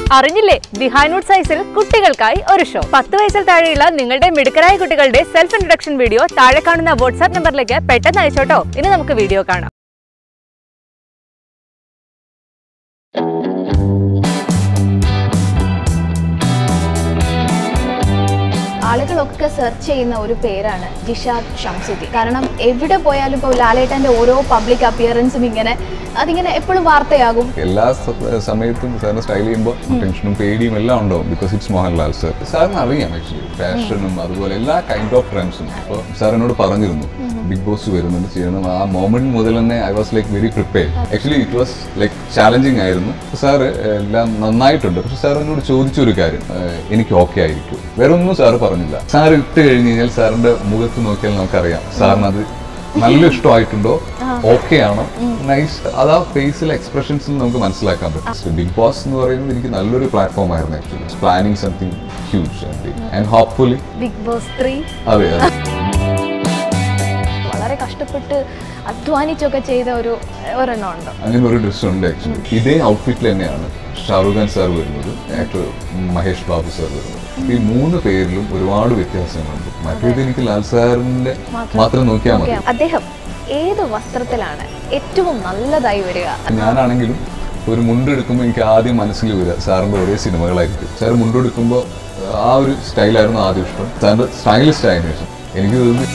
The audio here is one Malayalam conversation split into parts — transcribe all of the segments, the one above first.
അറിഞ്ഞില്ലേ ബിഹൈൻവുഡ് സൈസിൽ കുട്ടികൾക്കായി ഒരു ഷോ പത്ത് വയസ്സിൽ താഴെയുള്ള നിങ്ങളുടെ മിടുക്കരായ കുട്ടികളുടെ സെൽഫ് ഇൻട്രൊഡക്ഷൻ വീഡിയോ താഴെ കാണുന്ന വാട്സ്ആപ്പ് നമ്പറിലേക്ക് പെട്ടെന്ന് അയച്ചോട്ടോ ഇനി നമുക്ക് വീഡിയോ കാണാം ആളുകളൊക്കെ സെർച്ച് ചെയ്യുന്ന ഒരു പേരാണ് ജിഷാദ് ഷംസുദ്ദീൻ കാരണം എവിടെ പോയാലും ഇപ്പോൾ ലാലേട്ടൻ്റെ ഓരോ പബ്ലിക് അപ്പിയറൻസും ഇങ്ങനെ അതിങ്ങനെ എപ്പോഴും വാർത്തയാകും എല്ലാ സ- സമയത്തും സാറിന് സ്റ്റൈൽ ചെയ്യുമ്പോൾ ടെൻഷനും പേടിയും എല്ലാം ഉണ്ടാവും ബിക്കോസ് ഇറ്റ്സ് മോഹൻലാൽ സർ സാറിന് അറിയാം ആക്ച്വലി ഫാഷനും അതുപോലെ എല്ലാ കൈൻഡ് ഓഫ് ട്രെൻഡ്സും അപ്പോൾ സാർ എന്നോട് പറഞ്ഞിരുന്നു ബിഗ് ബോസ് വരുന്നുണ്ട് ചെയ്യണം ആ മൊമെന്റ് മുതൽ തന്നെ I was like very prepare actually it was like challenging ആയിരുന്നു സാർ എല്ലാം നന്നായിട്ടുണ്ട് പക്ഷെ സാർ എന്നോട് ചോദിച്ചൊരു കാര്യം ഏഹ്, എനിക്ക് ഓക്കെ ആയിരിക്കും വേറെ ഒന്നും സാർ പറഞ്ഞില്ല സാർ ഇട്ട് കഴിഞ്ഞ് കഴിഞ്ഞാൽ സാറിന്റെ മുഖത്ത് നോക്കിയാൽ നമുക്കറിയാം സാറിന് അത് നല്ല ഇഷ്ടമായിട്ടുണ്ടോ ഓക്കെ ആണോ നൈസ് അത് ആ ഫേസിലെ എക്സ്പ്രഷൻസിൽ നമുക്ക് മനസ്സിലാക്കാൻ പറ്റും ബിഗ് ബോസ് എന്ന് പറയുന്നത് എനിക്ക് നല്ലൊരു പ്ലാറ്റ്ഫോം ആയിരുന്നു actually planning something huge and hopefully Bigg Boss three അതെ അതെ വളരെ കഷ്ടപ്പെട്ട് അധ്വാനിച്ചൊക്കെ ചെയ്ത ഒരു ഒരെണ്ണം ഉണ്ട് അങ്ങനെ ഒരു ഡ്രസ് ഉണ്ട് ആക്ച്വലി ഇതേ ഔട്ട്ഫിറ്റിൽ തന്നെയാണ് ഷാറുഖ് ഖാൻ സാർ വരുന്നത് ആക്ടർ മഹേഷ് ബാബു സാർ വരുന്നത് ഈ മൂന്ന് പേരിലും ഒരുപാട് വ്യത്യാസങ്ങളുണ്ട് മറ്റേത് എനിക്ക് ലാൽ സാറിന്റെ മാത്രം നോക്കിയാൽ മതി അദ്ദേഹം ഏത് വസ്ത്രത്തിലാണ് ഏറ്റവും നല്ലതായി വരിക ഞാനാണെങ്കിലും ഒരു മുണ്ടെടുക്കുമ്പോൾ എനിക്ക് ആദ്യം മനസ്സിൽ വരിക സാറിന്റെ ഒരേ സിനിമകളായിരിക്കും സാർ മുണ്ടെടുക്കുമ്പോൾ ആ ഒരു സ്റ്റൈലായിരുന്നു ആദ്യം ഇഷ്ടം സാറിന്റെ സ്റ്റൈലിസ്റ്റ് ആയതിനു ശേഷം എനിക്ക് തോന്നുന്നു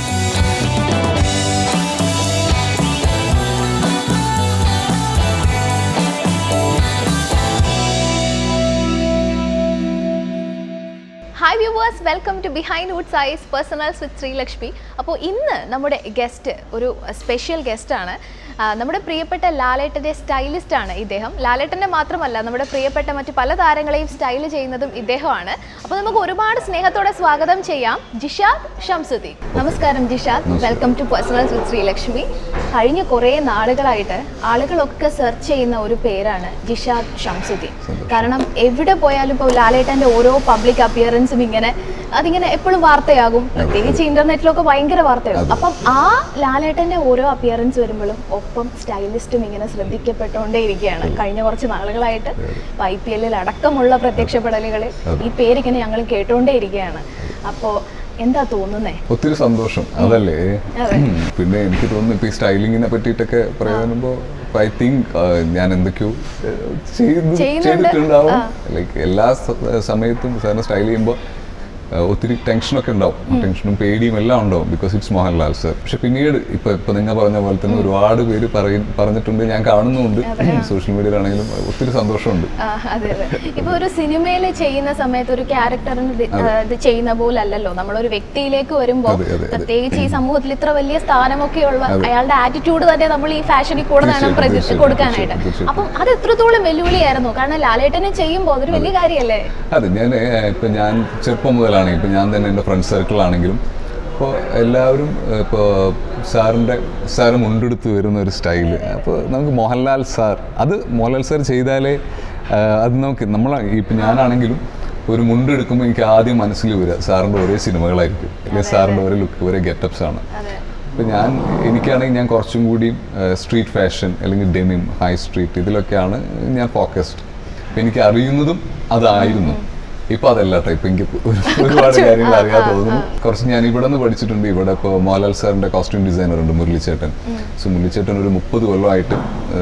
hi viewers welcome to Behindwoods Ice personals with Sreelakshmi അപ്പോൾ ഇന്ന് നമ്മുടെ ഗസ്റ്റ് ഒരു സ്പെഷ്യൽ ഗസ്റ്റാണ് നമ്മുടെ പ്രിയപ്പെട്ട ലാലേട്ടൻ്റെ സ്റ്റൈലിസ്റ്റ് ആണ് ഇദ്ദേഹം ലാലേട്ടൻ്റെ മാത്രമല്ല നമ്മുടെ പ്രിയപ്പെട്ട മറ്റു പല താരങ്ങളെയും സ്റ്റൈൽ ചെയ്യുന്നതും ഇദ്ദേഹമാണ് അപ്പോൾ നമുക്ക് ഒരുപാട് സ്നേഹത്തോടെ സ്വാഗതം ചെയ്യാം ജിഷാദ് ഷംസുദ്ദീൻ നമസ്കാരം Jishad welcome to personals with Sreelakshmi കഴിഞ്ഞ കുറേ നാളുകളായിട്ട് ആളുകളൊക്കെ സെർച്ച് ചെയ്യുന്ന ഒരു പേരാണ് ജിഷാദ് ഷംസുദ്ദീൻ കാരണം എവിടെ പോയാലും ഇപ്പോൾ ലാലേട്ടൻ്റെ ഓരോ പബ്ലിക് അപ്പിയറൻസും ഇങ്ങനെ അതിങ്ങനെ എപ്പോഴും വാർത്തയാകും പ്രത്യേകിച്ച് ഇന്റർനെറ്റിലൊക്കെ ഭയങ്കര വാർത്തയാകും അപ്പം ആ ലാലേട്ടൻ്റെ ഓരോ അപ്പിയറൻസ് വരുമ്പോഴും ഒപ്പം സ്റ്റൈലിസ്റ്റും ഇങ്ങനെ ശ്രദ്ധിക്കപ്പെട്ടുകൊണ്ടേ ഇരിക്കുകയാണ് കഴിഞ്ഞ കുറച്ച് നാളുകളായിട്ട് ഐ പി എല്ലിൽ അടക്കമുള്ള പ്രത്യക്ഷപ്പെടലുകളിൽ ഈ പേരിങ്ങനെ ഞങ്ങൾ കേട്ടുകൊണ്ടേ ഇരിക്കുകയാണ് അപ്പോൾ എന്താ തോന്നുന്നേ ഒത്തിരി സന്തോഷം അതല്ലേ അതെ. ഉം. പിന്നെ എനിക്ക് തോന്നുന്നു ഇപ്പൊ ഈ സ്റ്റൈലിങ്ങിനെ പറ്റിയിട്ടൊക്കെ പറയുമ്പോൾ ഐ തിങ്ക് ഞാൻ എന്തൊക്കെയോ ഏഹ്, ചെയ്തു ചെയ്യുന്നുണ്ട്. ചെയ്തിട്ടുണ്ടാവും ആ. ലൈക്ക് എല്ലാ സ- സമയത്തും സാറിന് സ്റ്റൈൽ ചെയ്യുമ്പോൾ ഒത്തിരി ടെൻഷനൊക്കെ ഉണ്ടാവും ടെൻഷനും പേടിയും എല്ലാം ഉണ്ടാവും ബിക്കോസ് ഇറ്റ്സ് മോഹൻലാൽ സർ പക്ഷെ പിന്നീട് ഇപ്പൊ ഇപ്പൊ നിങ്ങൾ പറഞ്ഞ പോലെ തന്നെ ഒരുപാട് പേര് പറയും പറഞ്ഞിട്ടുണ്ട് ഞാൻ കാണുന്നുണ്ട് സോഷ്യൽ മീഡിയയിലാണെങ്കിലും ഒത്തിരി സന്തോഷമുണ്ട് ആ, അതെ അതെ ഇപ്പൊ ഒരു സിനിമയിൽ ചെയ്യുന്ന സമയത്ത് ഒരു ക്യാരക്ടറിന് ഇത് ചെയ്യുന്ന പോലെ അല്ലല്ലോ നമ്മളൊരു വ്യക്തിയിലേക്ക് വരുമ്പോൾ അതെ, അതെ, അതെ. പ്രത്യേകിച്ച് ഈ സമൂഹത്തിൽ ഇത്ര വലിയ സ്ഥാനമൊക്കെയുള്ള അയാളുടെ ആറ്റിറ്റ്യൂഡ് തന്നെ നമ്മൾ ഈ ഫാഷനിൽ കൂടെ വേണം തീർച്ചയായും, പ്രതി- തീർച്ചയായും, കൊടുക്കാനായിട്ട് തീർച്ചയായും. അപ്പം അത് എത്രത്തോളം വെല്ലുവിളിയായിരുന്നു കാരണം ലാലേട്ടനെ ചെയ്യുമ്പോൾ അതൊരു വലിയ കാര്യമല്ലേ അതെ ഞാൻ ഇപ്പം ഞാൻ ചെറുപ്പം മുതലാണെങ്കിൽ ഇപ്പം ഞാൻ തന്നെ എൻ്റെ ഫ്രണ്ട് സർക്കിളാണെങ്കിലും ഇപ്പോൾ എല്ലാവരും ഇപ്പോൾ സാറിൻ്റെ സാറ് മുണ്ടെടുത്ത് വരുന്ന ഒരു സ്റ്റൈല് അപ്പോൾ നമുക്ക് മോഹൻലാൽ സാർ അത് മോഹൻലാൽ സാർ ചെയ്താലേ ആ, അത് നമുക്ക് നമ്മൾ ഇപ്പം ഞാനാണെങ്കിലും ഒരു മുണ്ടെടുക്കുമ്പോൾ എനിക്ക് ആദ്യം മനസ്സിൽ വരിക സാറിൻ്റെ ഒരേ സിനിമകളായിരിക്കും അല്ലെങ്കിൽ സാറിൻ്റെ ഒരേ ലുക്ക് ഒരേ ഗെറ്റപ്സ് ആണ് അതെ ഇപ്പം ഞാൻ എനിക്കാണെങ്കിൽ ഞാൻ കുറച്ചും കൂടി സ്ട്രീറ്റ് ഫാഷൻ അല്ലെങ്കിൽ ഡെനിം ഹൈ സ്ട്രീറ്റ് ഇതിലൊക്കെയാണ് ഞാൻ ഫോക്കസ്ഡ് അപ്പം എനിക്ക് അറിയുന്നതും അതായിരുന്നു ഇപ്പൊ അതല്ല കേട്ടോ ഇപ്പൊ എനിക്ക് ഒരു- ഒരുപാട് കാര്യങ്ങൾ അറിയാൻ തോന്നുന്നു കുറച്ച് ഞാൻ ഇവിടെ നിന്ന് പഠിച്ചിട്ടുണ്ട് ഇവിടെ ഇപ്പോൾ മോഹൻലാൽ സാറിന്റെ കോസ്റ്റ്യൂം ഡിസൈനർ ഉണ്ട് മുരളിച്ചേട്ടൻ സോ മുരളിച്ചേട്ടൻ ഒരു മുപ്പത് കൊല്ലമായിട്ട്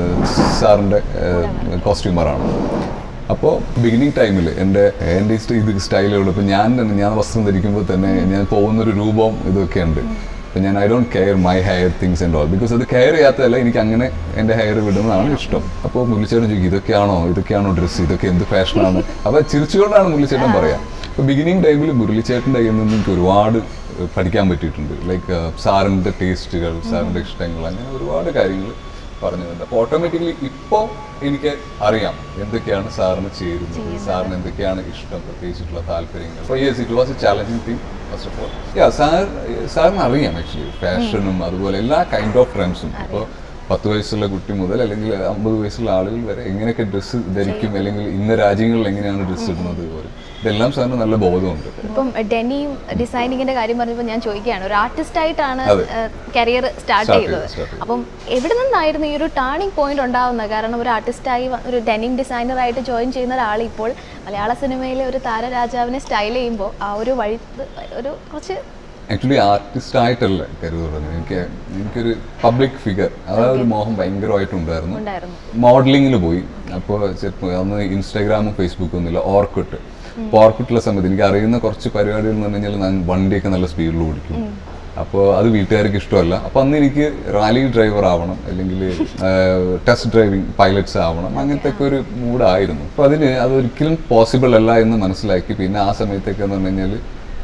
സാറിന്റെ കോസ്റ്റ്യൂമറാണ് അപ്പോൾ ബിഗിനിങ് ടൈമിൽ എൻ്റെ എൻ്റെ ഈ സ്റ്റ- ഇത് സ്റ്റൈലുകൾ ഇപ്പോൾ ഞാൻ തന്നെ ഞാൻ വസ്ത്രം ധരിക്കുമ്പോൾ തന്നെ ഞാൻ പോകുന്നൊരു രൂപം ഇതൊക്കെ ഉണ്ട് അപ്പോൾ ഞാൻ I don't care my hair things and all because അത് കെയർ ചെയ്യാത്തതല്ല എനിക്ക് അങ്ങനെ എൻ്റെ ഹെയർ വിടുന്നതാണ് ഇഷ്ടം അപ്പോൾ മുരളിച്ചേട്ടൻ ചോദിക്കും ഇതൊക്കെയാണോ ഇതൊക്കെയാണോ ഡ്രസ്സ് ഇതൊക്കെ എന്ത് ഫാഷനാണ് അപ്പോൾ ചിരിച്ചുകൊണ്ടാണ് മുരളിച്ചേട്ടൻ പറയാം അപ്പോൾ ബിഗിനിങ് ടൈമിൽ മുരളിച്ചേട്ടൻ്റെ കയ്യിൽ നിന്ന് എനിക്ക് ഒരുപാട് ഏഹ്, പഠിക്കാൻ പറ്റിയിട്ടുണ്ട് ലൈക്ക് സാറിൻ്റെ ടേസ്റ്റുകൾ സാറിൻ്റെ ഇഷ്ടങ്ങൾ അങ്ങനെ ഒരുപാട് കാര്യങ്ങൾ പറഞ്ഞിട്ടുണ്ട് അപ്പോൾ ഓട്ടോമാറ്റിക്കലി ഇപ്പോൾ എനിക്ക് അറിയാം എന്തൊക്കെയാണ് സാറിന് ചേരുന്നത് സാറിന് എന്തൊക്കെയാണ് ഇഷ്ടം പ്രത്യേകിച്ചിട്ടുള്ള താല്പര്യങ്ങൾ അപ്പോൾ yes it was a challenging thing first of all ya sir സാറിന് അറിയാം ആക്ച്വലി ഫാഷനും അതുപോലെ എല്ലാ കൈൻഡ് ഓഫ് ട്രെൻഡ്സും ഇപ്പോൾ പത്ത് വയസ്സുള്ള കുട്ടി മുതൽ അല്ലെങ്കിൽ അമ്പത് വയസ്സുള്ള ആളുകൾ വരെ എങ്ങനെയൊക്കെ ഡ്രസ്സ് ധരിക്കും അല്ലെങ്കിൽ ഇന്ന രാജ്യങ്ങളിൽ എങ്ങനെയാണ് ഡ്രസ്സ് ഇടുന്നത് പോലെ ഇതെല്ലാം സാറിന് നല്ല ബോധമുണ്ട് ഇപ്പം ഡെനിയും ഡിസൈനിങ്ങിന്റെ കാര്യം പറഞ്ഞപ്പോൾ ഞാൻ ചോദിക്കുകയാണ് ഒരു ആർട്ടിസ്റ്റ് ആയിട്ടാണ് അതെ. കരിയർ സ്റ്റാർട്ട് Start ചെയ്തത് ചെയ്തത്, start ചെയ്തത്. അപ്പം എവിടെ നിന്നായിരുന്നു ഈ ഒരു ടേണിംഗ് പോയിന്റ് ഉണ്ടാവുന്നത് കാരണം ഒരു ആർട്ടിസ്റ്റായി ഒരു ഡെനിം ഡിസൈനർ ആയിട്ട് ജോയിൻ ചെയ്യുന്ന ഒരാൾ ഇപ്പോൾ മലയാള സിനിമയിലെ ഒരു താരരാജാവിനെ സ്റ്റൈൽ ചെയ്യുമ്പോൾ ആ ഒരു വഴി ഒരു കുറച്ച് ആക്ച്വലി ആർട്ടിസ്റ്റ് ആയിട്ടല്ല കരുത് പറഞ്ഞത് എനിക്ക് എനിക്കൊരു പബ്ലിക് ഫിഗർ അതായത് ഒരു മോഹം ഭയങ്കരമായിട്ടുണ്ടായിരുന്നു ഉണ്ടായിരുന്നു മോഡലിങ്ങിൽ പോയി അപ്പോൾ ചിലപ്പോൾ അന്ന് ഇൻസ്റ്റാഗ്രാമും ഫേസ്ബുക്കും ഒന്നുമില്ല ഓർക്കുട്ട് അപ്പോൾ ഓർക്കുട്ടിലെ സമയത്ത് എനിക്ക് അറിയുന്ന കുറച്ച് പരിപാടികൾ എന്ന് പറഞ്ഞു കഴിഞ്ഞാൽ ഞാൻ വണ്ടിയൊക്കെ നല്ല സ്പീഡിൽ ഓടിക്കും അപ്പോൾ അത് വീട്ടുകാർക്ക് ഇഷ്ടമല്ല അപ്പോൾ അന്ന് എനിക്ക് റാലി ഡ്രൈവർ ആവണം അല്ലെങ്കിൽ ടെസ്റ്റ് ഡ്രൈവിംഗ് പൈലറ്റ്സ് ആവണം അങ്ങനത്തെ ഒക്കെ ഒരു മൂഡായിരുന്നു അപ്പോൾ അതിന് അതൊരിക്കലും പോസിബിൾ അല്ല എന്ന് മനസ്സിലാക്കി പിന്നെ ആ സമയത്തൊക്കെ എന്ന് പറഞ്ഞു കഴിഞ്ഞാൽ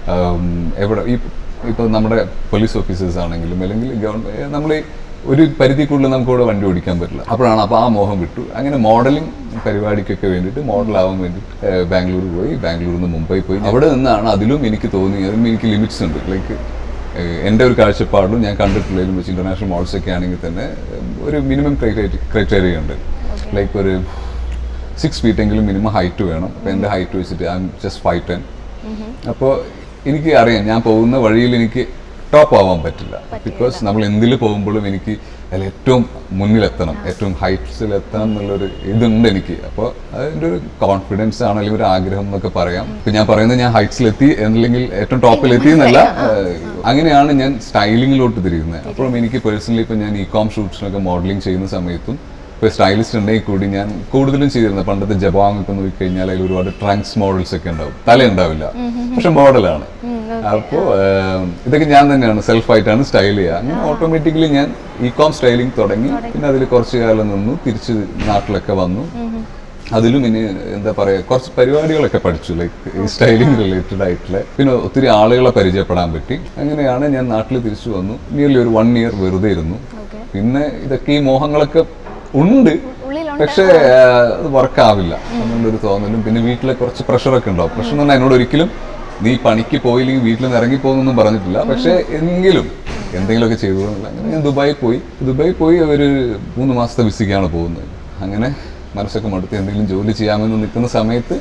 എവിടെ ഈ ഇപ്പോൾ നമ്മുടെ പോലീസ് ഓഫീസേഴ്സ് ആണെങ്കിലും അല്ലെങ്കിൽ ഗവൺമെൻറ് നമ്മൾ ഒരു പരിധിക്കുള്ളിൽ നമുക്ക് ഇവിടെ വണ്ടി ഓടിക്കാൻ പറ്റില്ല അപ്പോഴാണ് അപ്പോൾ ആ മോഹം വിട്ടു അങ്ങനെ മോഡലിംഗ് പരിപാടിക്കൊക്കെ വേണ്ടിയിട്ട് മോഡലാവാൻ വേണ്ടിയിട്ട് ഏഹ്, ബാംഗ്ലൂർ പോയി ബാംഗ്ലൂരിൽ നിന്ന് മുംബൈ പോയി അവിടെ നിന്നാണ് അതിലും എനിക്ക് തോന്നി അതിലും എനിക്ക് ലിമിറ്റ്സ് ഉണ്ട് ലൈക്ക് എൻ്റെ ഒരു കാഴ്ചപ്പാടിലും ഞാൻ കണ്ടിട്ടുള്ളതിലും വെച്ച് ഇൻ്റർനാഷണൽ മോഡൽസ് ഒക്കെ ആണെങ്കിൽ തന്നെ ഏഹ്, ഒരു മിനിമം ക്രൈറ്റേരിയ ക്രൈറ്റേരിയ ഉണ്ട് ലൈക്ക് ഒരു സിക്സ് ഫീറ്റ് എങ്കിലും മിനിമം ഹൈറ്റ് വേണം അപ്പോൾ എൻ്റെ ഹൈറ്റ് വെച്ചിട്ട് I'm just five ten അപ്പോൾ എനിക്ക് അറിയാം ഞാൻ പോകുന്ന വഴിയിൽ എനിക്ക് ടോപ്പ് ആവാൻ പറ്റില്ല ബിക്കോസ് നമ്മൾ എന്തിൽ പോകുമ്പോഴും എനിക്ക് അതിൽ ഏറ്റവും മുന്നിലെത്തണം ഏറ്റവും ഹൈറ്റ്സിൽ എത്തണം എന്നുള്ളൊരു ഇതുണ്ട് എനിക്ക് അപ്പോൾ അതിൻ്റെ ഒരു കോൺഫിഡൻസ് ആണ് അല്ലെങ്കിൽ ഒരു ആഗ്രഹം എന്നൊക്കെ പറയാം ഇപ്പം ഞാൻ പറയുന്നത് ഞാൻ ഹൈറ്റ്സിലെത്തി അല്ലെങ്കിൽ ഏറ്റവും ടോപ്പിലെത്തി എന്നല്ല ഏഹ്, അങ്ങനെയാണ് ഞാൻ സ്റ്റൈലിങ്ങിലോട്ട് തിരിയുന്നത് അപ്പോഴും എനിക്ക് പേഴ്സണലി ഇപ്പം ഞാൻ ഇ കോം ഷൂട്ട്സിനൊക്കെ മോഡലിംഗ് ചെയ്യുന്ന സമയത്തും ഇപ്പോൾ സ്റ്റൈലിസ്റ്റ് ഉണ്ടെങ്കിൽ കൂടി ഞാൻ കൂടുതലും ചെയ്തിരുന്നത് പണ്ടത്തെ ജബാങ് ഒക്കെ നോക്കി കഴിഞ്ഞാൽ അതിൽ ഒരുപാട് ട്രങ്ക്സ് മോഡൽസ് ഒക്കെ ഉണ്ടാവും തല ഉണ്ടാവില്ല പക്ഷെ മോഡലാണ് അപ്പോൾ ഇതൊക്കെ ഞാൻ തന്നെയാണ് സെൽഫ് ആയിട്ടാണ് സ്റ്റൈൽ ചെയ്യുക അങ്ങനെ ഓട്ടോമാറ്റിക്കലി ഞാൻ ഇ കോം സ്റ്റൈലിംഗ് തുടങ്ങി പിന്നെ അതിൽ കുറച്ച് കാലം നിന്നു തിരിച്ച് നാട്ടിലൊക്കെ വന്നു അതിലും ഇനി എന്താ പറയുക കുറച്ച് പരിപാടികളൊക്കെ പഠിച്ചു ലൈക്ക് ഈ സ്റ്റൈലിംഗ് റിലേറ്റഡ് ആയിട്ടുള്ള പിന്നെ ഒത്തിരി ആളുകളെ പരിചയപ്പെടാൻ പറ്റി അങ്ങനെയാണ് ഞാൻ നാട്ടിൽ തിരിച്ചു വന്നു നിയർലി ഒരു വൺ ഇയർ വെറുതെ ഇരുന്നു പിന്നെ ഇതൊക്കെ ഈ മോഹങ്ങളൊക്കെ ഉണ്ട് ഉള്ളിലുണ്ട്. പക്ഷേ ആ, അത് വർക്ക് ആവില്ല എന്നുള്ളൊരു തോന്നലും പിന്നെ വീട്ടിലെ കുറച്ച് പ്രഷറൊക്കെ ഉണ്ടാവും പ്രഷർ എന്ന് പറഞ്ഞാൽ എന്നോട് ഒരിക്കലും നീ പണിക്ക് പോയില്ലെങ്കിൽ വീട്ടിൽ നിന്ന് ഇറങ്ങി പോകുന്നൊന്നും പറഞ്ഞിട്ടില്ല പക്ഷേ എങ്കിലും എന്തെങ്കിലുമൊക്കെ ചെയ്തു എന്നുള്ള അങ്ങനെ ഞാൻ ദുബായിൽ പോയി ദുബായിൽ പോയി ഒരു മൂന്ന് മാസത്തെ വിസിക്കാണ് പോകുന്നത് അങ്ങനെ മനസ്സൊക്കെ മടുത്ത് എന്തെങ്കിലും ജോലി ചെയ്യാമെന്ന് നിൽക്കുന്ന സമയത്ത്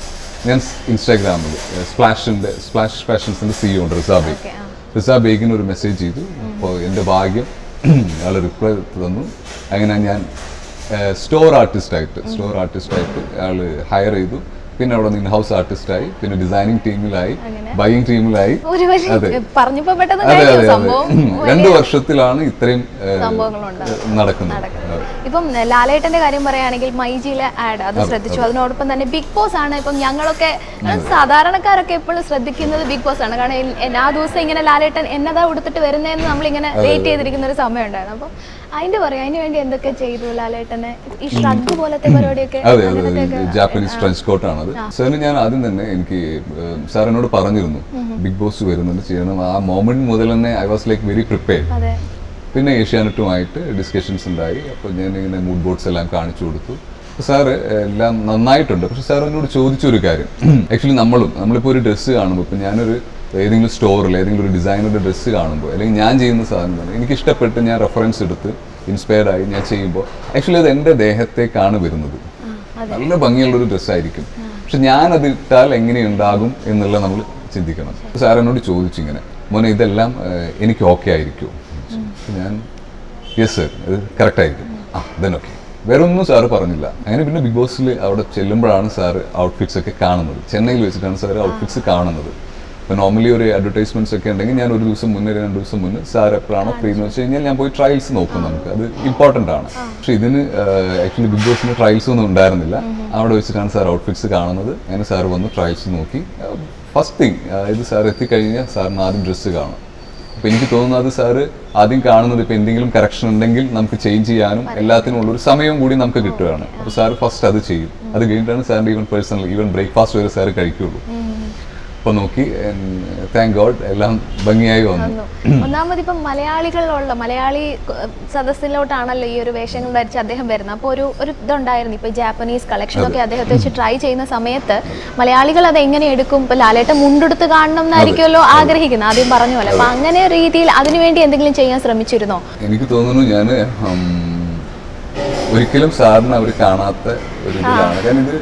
ഞാൻ ഇൻസ്റ്റാഗ്രാമിൽ സ്പ്ലാഷിൻ്റെ സ്പ്ലാഷ് ഫാഷൻസിൻ്റെ സിഇഒ ഉണ്ട് റിസാ ബേഗ് ഓക്കെ ആ റിസാ ബേഗിന് ഒരു മെസ്സേജ് ചെയ്തു അപ്പോൾ എൻ്റെ ഭാഗ്യം അയാൾ റിപ്ലൈ തന്നു അങ്ങനെ ഞാൻ സ്റ്റോർ ആർട്ടിസ്റ്റായിട്ട് സ്റ്റോർ ആർട്ടിസ്റ്റായിട്ട് അയാൾ ഹയർ ചെയ്തു പിന്നെ അവിടെ നിന്ന് ഹൗസ് ആർട്ടിസ്റ്റായി പിന്നെ ഡിസൈനിങ് ടീമിലായി അങ്ങനെ. ബൈയിങ് ടീമിലായി ഒരു വലിയ അതെ. പറഞ്ഞപ്പോ പെട്ടെന്ന് അതെ കഴിഞ്ഞു അതെ അതെ സംഭവം രണ്ട് വർഷത്തിലാണ് ഇത്രയും ഏഹ്, സംഭവങ്ങളുണ്ടാകും. നടക്കുന്നത് നടക്കുന്നത്. അതെ. ഇപ്പം ലാലേട്ടന്റെ കാര്യം പറയുകയാണെങ്കിൽ മൈജിയിലെ ആഡ് അത് ശ്രദ്ധിച്ചു അതിനോടൊപ്പം തന്നെ ബിഗ് ബോസ് ആണ് ഇപ്പം ഞങ്ങളൊക്കെ കാരണം സാധാരണക്കാരൊക്കെ എപ്പോഴും ശ്രദ്ധിക്കുന്നത് ബിഗ് ബോസ് ആണ് കാരണം എൻ- എൻ- ആ ദിവസം ഇങ്ങനെ ലാലേട്ടൻ എന്നതാ ഉടുത്തിട്ട് വരുന്നതെന്ന് നമ്മളിങ്ങനെ വെയിറ്റ് ചെയ്തിരിക്കുന്ന ഒരു സമയം ഉണ്ടായിരുന്നു അപ്പം അതിന്റെ പറയാം അതിന് വേണ്ടി എന്തൊക്കെ ചെയ്തു ലാലേട്ടന് ഈ ഷ്രഗ് പോലത്തെ പരിപാടിയൊക്കെ അതെ അതെ അങ്ങനത്തെയൊക്കെ ജാപ്പനീസ് ട്രെഞ്ച് കോട്ടാണത് സാറിന് ഞാൻ ആദ്യം തന്നെ എനിക്ക് സാർ എന്നോട് പറഞ്ഞിരുന്നു ബിഗ് ബോസ് വരുന്നുണ്ട് ചെയ്യണം ആ മോമെന്റ് മുതൽ തന്നെ I was like very prepared അതെ പിന്നെ ഏഷ്യാനെറ്റുമായിട്ട് ഡിസ്കഷൻസ് ഉണ്ടായി അപ്പോൾ ഞാൻ ഇങ്ങനെ മൂഡ് ബോർഡ്സ് എല്ലാം കാണിച്ചു കൊടുത്തു സാറ് എല്ലാം നന്നായിട്ടുണ്ട് പക്ഷെ സാർ എന്നോട് ചോദിച്ചൊരു കാര്യം ആക്ച്വലി നമ്മളും നമ്മളിപ്പോൾ ഒരു ഡ്രസ്സ് കാണുമ്പോൾ ഇപ്പം ഞാനൊരു ഏതെങ്കിലും സ്റ്റോറിൽ ഏതെങ്കിലും ഒരു ഡിസൈനറുടെ ഡ്രസ്സ് കാണുമ്പോൾ അല്ലെങ്കിൽ ഞാൻ ചെയ്യുന്ന സാധനമാണ് എനിക്ക് ഇഷ്ടപ്പെട്ട് ഞാൻ റെഫറൻസ് എടുത്ത് ഇൻസ്പയർഡ് ആയി ഞാൻ ചെയ്യുമ്പോൾ ആക്ച്വലി അത് എൻ്റെ ദേഹത്തേക്കാണ് വരുന്നത് നല്ല ഭംഗിയുള്ളൊരു ഡ്രസ്സായിരിക്കും പക്ഷെ ഞാൻ അത് ഇട്ടാൽ എങ്ങനെയുണ്ടാകും എന്നുള്ള നമ്മൾ ചിന്തിക്കണം സാർ എന്നോട് ചോദിച്ചു ഇങ്ങനെ മോനെ ഇതെല്ലാം ഏഹ്, എനിക്ക് ഓക്കെ ആയിരിക്കുമോ അപ്പൊ ഞാൻ യെസ് സർ ഇത് കറക്റ്റ് ആയിരിക്കും ആ ദെൻ ഓക്കെ വേറെ ഒന്നും സാറ് പറഞ്ഞില്ല അങ്ങനെ പിന്നെ ബിഗ് ബോസിൽ അവിടെ ചെല്ലുമ്പോഴാണ് സാറ് ഔട്ട്ഫിറ്റ്സ് ഒക്കെ കാണുന്നത് ചെന്നൈയിൽ വെച്ചിട്ടാണ് സാർ ഔട്ട്ഫിറ്റ്സ് കാണുന്നത് ഇപ്പോൾ നോർമലി ഒരു അഡ്വർടൈസ്മെന്റ്സ് ഒക്കെ ഉണ്ടെങ്കിൽ ഞാൻ ഒരു ദിവസം മുന്നേ രണ്ട് ദിവസം മുന്നേ സാർ എപ്പോഴാണോ ഫ്രീ എന്ന് വെച്ച് കഴിഞ്ഞാൽ ഞാൻ പോയി ട്രയൽസ് നോക്കും നമുക്ക് അത് ഇമ്പോർട്ടൻ്റ് ആണ് പക്ഷെ ഇതിന് ആക്ച്വലി ബിഗ് ബോസിന് ട്രയൽസ് ഒന്നും ഉണ്ടായിരുന്നില്ല അവിടെ വെച്ചിട്ടാണ് സാർ ഔട്ട്ഫിറ്റ്സ് കാണുന്നത് അങ്ങനെ സാർ വന്ന് ട്രയൽസ് നോക്കി ഫസ്റ്റ് തിങ് ഇത് സാർ എത്തിക്കഴിഞ്ഞാൽ സാറിന് ആദ്യം ഡ്രസ്സ് കാണും അപ്പൊ എനിക്ക് തോന്നുന്നത് അത് സാറ് ആദ്യം കാണുന്നത് ഇപ്പൊ എന്തെങ്കിലും കറക്ഷൻ ഉണ്ടെങ്കിൽ നമുക്ക് ചേഞ്ച് ചെയ്യാനും എല്ലാത്തിനും ഉള്ള ഒരു സമയവും കൂടി നമുക്ക് കിട്ടുകയാണ് അപ്പൊ സാർ ഫസ്റ്റ് അത് ചെയ്യും അത് കഴിഞ്ഞിട്ടാണ് സാറിന്റെ ഈവൻ പേഴ്സണൽ ഈവൻ ബ്രേക്ക്ഫാസ്റ്റ് വരെ സാർ കഴിക്കുള്ളൂ അപ്പൊ നോക്കി താങ്ക് ഗോഡ് എല്ലാം ഭംഗിയായി വന്നു വന്നു ഒന്നാമത് ഇപ്പം മലയാളികളിലുള്ള മലയാളി ഏഹ്, സദസ്സിലോട്ടാണല്ലോ ഈ ഒരു വേഷങ്ങൾ ധരിച്ച് അദ്ദേഹം വരുന്നത് അപ്പോൾ ഒരു ഒരു ഇതുണ്ടായിരുന്നു ഇപ്പോൾ ജാപ്പനീസ് കളക്ഷൻ ഒക്കെ അദ്ദേഹത്തെ വെച്ച് ട്രൈ ചെയ്യുന്ന സമയത്ത് മലയാളികൾ അത് എങ്ങനെ എടുക്കും ഇപ്പൊ ലാലേട്ടൻ മുണ്ടെടുത്ത് കാണണം എന്നായിരിക്കുമല്ലോ ആഗ്രഹിക്കുന്നത് ആദ്യം പറഞ്ഞ പോലെ അപ്പൊ അങ്ങനെ രീതിയിൽ അതിനുവേണ്ടി എന്തെങ്കിലും ചെയ്യാൻ ശ്രമിച്ചിരുന്നോ എനിക്ക് തോന്നുന്നു ഞാൻ ഒരിക്കലും സാറിന് അവർ കാണാത്ത ഒരു ഇതിലാണ് കാരണം ഇത്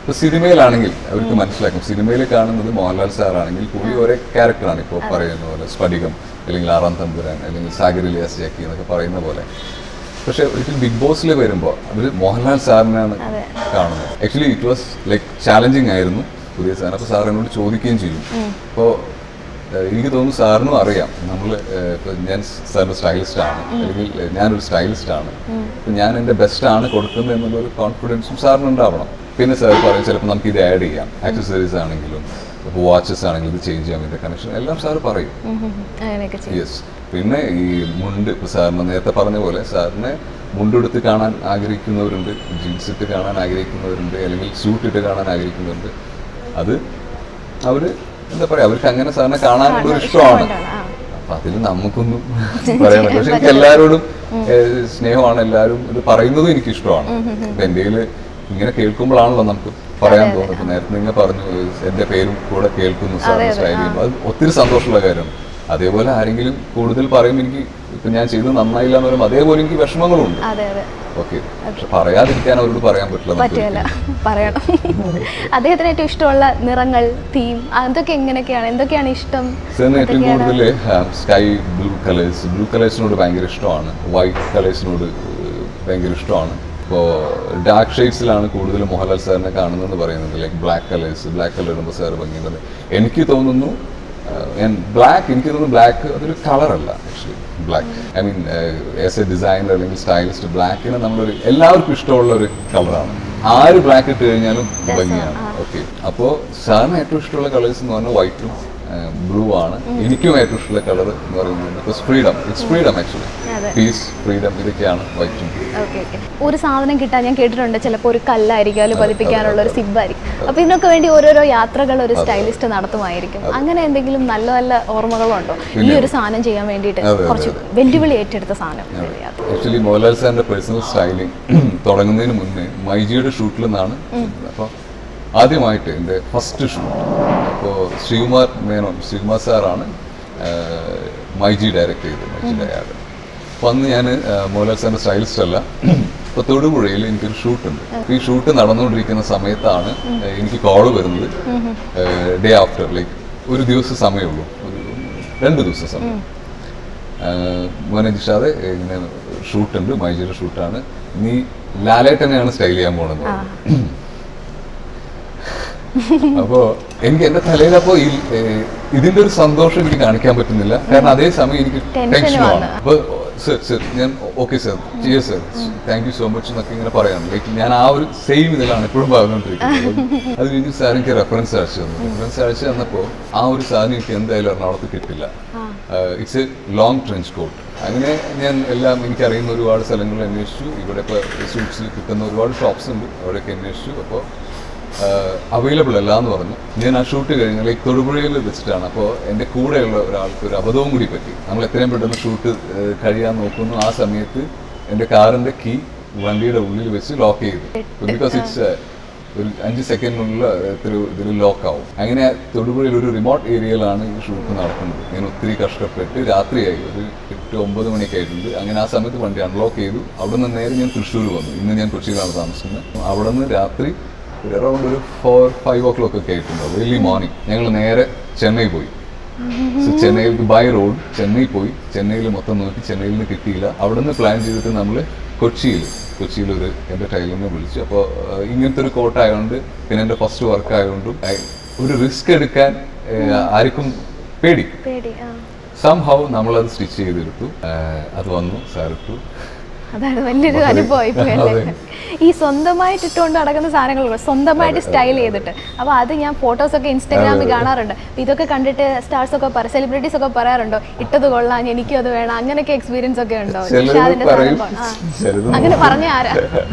ഇപ്പൊ സിനിമയിലാണെങ്കിൽ അവർക്ക് മനസ്സിലാക്കും സിനിമയിൽ കാണുന്നത് മോഹൻലാൽ സാറാണെങ്കിൽ പുള്ളി ഒരേ ക്യാരക്ടറാണ് ഇപ്പോൾ പറയുന്ന പോലെ സ്ഫടികം അല്ലെങ്കിൽ ആറാം തമ്പുരാൻ അല്ലെങ്കിൽ സാഗർ ഇലിയാസ് ജാക്കി എന്നൊക്കെ പറയുന്ന പോലെ പക്ഷെ ഒരിക്കലും ബിഗ് ബോസിൽ വരുമ്പോൾ അവർ മോഹൻലാൽ സാറിനാണ് കാണുന്നത് actually it was like challenging ആയിരുന്നു പുതിയ സാറിന് അപ്പോൾ സാർ എന്നോട് ചോദിക്കുകയും ചെയ്യും അപ്പോൾ എനിക്ക് തോന്നുന്നു സാറിനും അറിയാം നമ്മൾ ഞാൻ സാറിൻ്റെ സ്റ്റൈലിസ്റ്റ് ആണ് അല്ലെങ്കിൽ ഞാനൊരു സ്റ്റൈലിസ്റ്റ് ആണ് അപ്പൊ ഞാൻ എൻ്റെ ബെസ്റ്റ് ആണ് കൊടുക്കുന്നത് എന്നുള്ളൊരു കോൺഫിഡൻസും സാറിന് ഉണ്ടാവണം പിന്നെ സാർ പറയും ചിലപ്പോൾ നമുക്ക് ഇത് ആഡ് ചെയ്യാം ആക്സസറീസ് ആണെങ്കിലും ഇപ്പോൾ വാച്ചസ് ആണെങ്കിലും ഇത് ചേഞ്ച് ചെയ്യാം ഇതിൻ്റെ കണക്ഷൻ എല്ലാം സാർ പറയും ഉം ഉം ഉം. അങ്ങനെയൊക്കെ ചെയ്യും യെസ് പിന്നെ ഈ മുണ്ട് ഇപ്പോൾ സാറിന് നേരത്തെ പറഞ്ഞ പോലെ സാറിനെ മുണ്ടെടുത്ത് കാണാൻ ആഗ്രഹിക്കുന്നവരുണ്ട് ജീൻസ് ഇട്ട് കാണാൻ ആഗ്രഹിക്കുന്നവരുണ്ട് അല്ലെങ്കിൽ സൂട്ട് ഇട്ട് കാണാൻ ആഗ്രഹിക്കുന്നവരുണ്ട് അത് അവര് എന്താ പറയാ അവർക്ക് അങ്ങനെ സാറിനെ കാണാനുള്ള ഒരു ഇഷ്ടമാണ് ഇഷ്ടമാണ്, ആ. അപ്പൊ അതിൽ നമുക്കൊന്നും പറയാൻ പറ്റില്ല പക്ഷെ എനിക്ക് എല്ലാവരോടും ഏഹ്, സ്നേഹമാണ് എല്ലാവരും ഇത് പറയുന്നതും എനിക്ക് ഇഷ്ടമാണ് അപ്പൊ എൻ്റെ കയ്യില് ഇങ്ങനെ കേൾക്കുമ്പോഴാണല്ലോ നമുക്ക് പറയാൻ തോന്നുന്നത് ഇപ്പൊ നേരത്തെ നിങ്ങൾ പറഞ്ഞു ഏഹ്, എന്റെ പേരും കൂടെ കേൾക്കുന്നു സാറിന് സ്റ്റൈൽ ചെയ്യുമ്പോൾ അത് ഒത്തിരി സന്തോഷമുള്ള കാര്യമാണ് അതേപോലെ ആരെങ്കിലും കൂടുതൽ പറയും എനിക്ക് ഇപ്പൊ ഞാൻ ചെയ്തത് നന്നായില്ല എന്ന് പറയുമ്പോൾ അതേപോലെ എനിക്ക് വിഷമങ്ങളുണ്ട് അതെ അതെ ഓക്കെ പക്ഷെ പറയാതിരിക്കാൻ അവരോട് പറയാൻ പറ്റില്ല നമുക്ക് പറ്റുകയില്ല പറയണം അദ്ദേഹത്തിന് ഏറ്റവും ഇഷ്ടമുള്ള നിറങ്ങൾ തീം അതൊക്കെ എങ്ങനെയൊക്കെയാണ് എന്തൊക്കെയാണ് ഇഷ്ടം സാറിന് ഏറ്റവും എന്തൊക്കെയാണ്? കൂടുതൽ സ്കൈ ബ്ലൂ കളേഴ്സ് ബ്ലൂ കളേഴ്സിനോട് ഭയങ്കര ഇഷ്ടമാണ് വൈറ്റ് കളേഴ്സിനോട് ഭയങ്കര ഇഷ്ടമാണ് ഇപ്പോൾ ഡാർക്ക് ഷെയ്ഡ്സിലാണ് കൂടുതൽ മോഹൻലാൽ സാറിനെ കാണുന്നതെന്ന് പറയുന്നത് like black colours black colour ഇടുമ്പോൾ സാർ ഭംഗിയുള്ളത് എനിക്ക് തോന്നുന്നു ബ്ലാക്ക് എനിക്ക് തോന്നുന്നു ബ്ലാക്ക് അതൊരു കളറല്ല actually black I mean as a designer അല്ലെങ്കിൽ സ്റ്റൈലിസ്റ്റ് ബ്ലാക്കിന് നമ്മളൊരു എല്ലാവർക്കും ഇഷ്ടമുള്ള ഒരു കളറാണ് ആര് ബ്ലാക്ക് ഇട്ട് കഴിഞ്ഞാലും ഭംഗിയാണ് ഓക്കെ അപ്പോൾ സാറിന് ഏറ്റവും ഇഷ്ടമുള്ള കളേഴ്സ് എന്ന് പറഞ്ഞാൽ വൈറ്റും ബ്ലൂ ആണ് എനിക്കും ഏറ്റവും ഇഷ്ടമുള്ള കളർ എന്ന് പറയുന്നത് ഫ്രീഡം ഇറ്റ്സ് ഫ്രീഡം ആക്ച്വലി അതെ. പീസ് ഫ്രീഡം ഇതൊക്കെയാണ് വൈറ്റും ഓക്കെ ഓക്കെ ഒരു സാധനം കിട്ടാൻ ഞാൻ കേട്ടിട്ടുണ്ട് ചിലപ്പോൾ ഒരു കല്ലായിരിക്കും അതിൽ പതിപ്പിക്കാനുള്ള ഒരു സിബായിരിക്കും അപ്പൊ ഇതിനൊക്കെ വേണ്ടി ഓരോരോ യാത്രകൾ ഒരു സ്റ്റൈലിസ്റ്റ് നടത്തുമായിരിക്കും അങ്ങനെ എന്തെങ്കിലും നല്ല നല്ല ഓർമ്മകളുണ്ടോ ഈ ഒരു സാധനം ചെയ്യാൻ വേണ്ടിയിട്ട് അതെ, അതെ, കുറച്ച് വെല്ലുവിളി ഏറ്റെടുത്ത സാധനം യാത്ര. ആക്ച്വലി മോഹൻലാൽ സാറിന്റെ പേഴ്സണൽ സ്റ്റൈലിംഗ് തുടങ്ങുന്നതിന് മുന്നേ മൈജിയുടെ ഷൂട്ടിൽ നിന്നാണ് അപ്പോൾ ആദ്യമായിട്ട് എൻ്റെ ഫസ്റ്റ് ഷൂട്ട് അപ്പോൾ ശ്രീകുമാർ മേനോൻ ശ്രീകുമാർ സാറാണ് ആഹ്, മൈജി ഡയറക്റ്റ് ചെയ്തത് മൈജിയുടെ ആഡ് അപ്പോൾ അന്ന് ഞാൻ മോഹൻലാൽ സാറിൻ്റെ സ്റ്റൈലിസ്റ്റ് അല്ല അപ്പോൾ തൊടുപുഴയിൽ എനിക്കൊരു ഷൂട്ട് ഉണ്ട് അപ്പോൾ ഈ ഷൂട്ട് നടന്നുകൊണ്ടിരിക്കുന്ന സമയത്താണ് ആഹ്, എനിക്ക് കോള് വരുന്നത് ഡേ ആഫ്റ്റർ ലൈക്ക് ഒരു ദിവസം സമയമുള്ളൂ ഒരു രണ്ട് ദിവസം സമയം ആഹ് മോനെ ജിഷാദെ ഇങ്ങനെ ഷൂട്ടുണ്ട് മൈജിയുടെ ഷൂട്ടാണ് നീ ലാലേട്ടനെയാണ് സ്റ്റൈൽ ചെയ്യാൻ പോണെന്ന് പറഞ്ഞു. അപ്പോ എനിക്ക് എന്റെ തലയിൽ അപ്പോ ഈ ഏഹ്, ഇതിന്റെ ഒരു സന്തോഷം എനിക്ക് കാണിക്കാൻ പറ്റുന്നില്ല കാരണം അതേ സമയം എനിക്ക് ടെൻഷനുമാണ്. ടെൻഷനുമാണ് അപ്പൊ സർ സർ ഞാൻ ഓക്കെ സർ ചെയ്യ sir thank you so much എന്നൊക്കെ ഇങ്ങനെ പറയാം ലൈക്ക് ഞാൻ ആ ഒരു സെയിം ഇതിലാണ് എപ്പോഴും പറഞ്ഞുകൊണ്ടിരിക്കുന്നത് അപ്പം അത് കഴിഞ്ഞ് സാർ എനിക്ക് റെഫറൻസ് അയച്ചു തന്നു റെഫറൻസ് അയച്ചു തന്നപ്പോൾ ആ ഒരു സാധനം എനിക്ക് എന്തായാലും എറണാകുളത്ത് കിട്ടില്ല it's a long trench coat അങ്ങനെ ഞാൻ എല്ലാം എനിക്കറിയുന്ന ഒരുപാട് സ്ഥലങ്ങളിൽ അന്വേഷിച്ചു ഇവിടെ ഇപ്പോൾ സൂട്ട്സ് കിട്ടുന്ന ഒരുപാട് ഷോപ്സ് ഉണ്ട് അവിടെയൊക്കെ അന്വേഷിച്ചു അപ്പോൾ അവൈലബിൾ അല്ല എന്ന് പറഞ്ഞു ഞാൻ ആ ഷൂട്ട് കഴിഞ്ഞ ലൈക്ക് തൊടുപുഴയിൽ വെച്ചിട്ടാണ് അപ്പോൾ എൻ്റെ കൂടെയുള്ള ഒരാൾക്ക് ഒരു അബദ്ധവും കൂടി പറ്റി നമ്മൾ എത്രയും പെട്ടെന്ന് ഷൂട്ട് കഴിയാൻ നോക്കുന്നു ആ സമയത്ത് എൻ്റെ കാറിൻ്റെ കീ വണ്ടിയുടെ ഉള്ളിൽ വെച്ച് ലോക്ക് ചെയ്തു ബിക്കോസ് ഇറ്റ്സ് ഒരു അഞ്ച് സെക്കൻഡിനുള്ള എത്ര ഇതിൽ ലോക്ക് ആവും അങ്ങനെ തൊടുപുഴയിൽ ഒരു റിമോട്ട് ഏരിയയിലാണ് ഈ ഷൂട്ട് നടക്കുന്നത് ഞാൻ ഒത്തിരി കഷ്ടപ്പെട്ട് രാത്രിയായി ഒരു എട്ട് ഒമ്പത് മണിയൊക്കെ ആയിട്ടുണ്ട് അങ്ങനെ ആ സമയത്ത് വണ്ടി അൺലോക്ക് ചെയ്തു അവിടെ നിന്ന് നേരെ ഞാൻ തൃശ്ശൂർ വന്നു ഇന്ന് ഞാൻ കൊച്ചിയിലാണ് താമസിക്കുന്നത് അവിടെ നിന്ന് രാത്രി ഒരു അറൗണ്ട് ഒരു ഫോർ ഫൈവ് ഓ ക്ലോക്ക് ഒക്കെ ആയിട്ടുണ്ടാവും ഏർലി മോർണിംഗ് ഞങ്ങൾ നേരെ ചെന്നൈ പോയി So, ചെന്നൈയിൽ ബൈ റോഡ് ചെന്നൈ പോയി ചെന്നൈയിൽ മൊത്തം നോക്കി ചെന്നൈയിൽ നിന്ന് കിട്ടിയില്ല അവിടെ നിന്ന് പ്ലാൻ ചെയ്തിട്ട് നമ്മൾ കൊച്ചിയിൽ കൊച്ചിയിൽ ഒരു എൻ്റെ ടൈലറിനെ വിളിച്ചു അപ്പോൾ ഇങ്ങനത്തെ ഒരു കോട്ട് ആയതുകൊണ്ട് പിന്നെ എൻ്റെ ഫസ്റ്റ് വർക്ക് ആയതുകൊണ്ടും I- ഒരു റിസ്ക് എടുക്കാൻ ഏഹ്, ആർക്കും പേടി പേടി ആ സംഹൗ നമ്മളത് സ്റ്റിച്ച് ചെയ്തെടുത്തു ഏഹ്, അത് വന്നു സാറിട്ടു അതാണ് വലിയൊരു വളരെ- അനുഭവമായി പോയി അതെ. അല്ലേ ഈ സ്വന്തമായിട്ട് ഇട്ടുകൊണ്ട് നടക്കുന്ന സാധനങ്ങൾ സ്വന്തമായിട്ട് സ്റ്റൈൽ ചെയ്തിട്ട് അപ്പോൾ അത് ഞാൻ ഫോട്ടോസ് ഒക്കെ ഇൻസ്റ്റാഗ്രാമിൽ കാണാറുണ്ട് അപ്പൊ ഇതൊക്കെ കണ്ടിട്ട് സ്റ്റാർസ് ഒക്കെ പറ സെലിബ്രിറ്റീസ് ഒക്കെ പറയാറുണ്ടോ ഇട്ടത് കൊള്ളാൻ എനിക്കും അത് വേണം അങ്ങനെയൊക്കെ എക്സ്പീരിയൻസ് ഒക്കെ ഉണ്ടോ ചിലര് നിഷാദിന്റെ പറയും, സാധനം കൊ- ആ. ചിലത് അങ്ങനെ പറഞ്ഞ ആരാ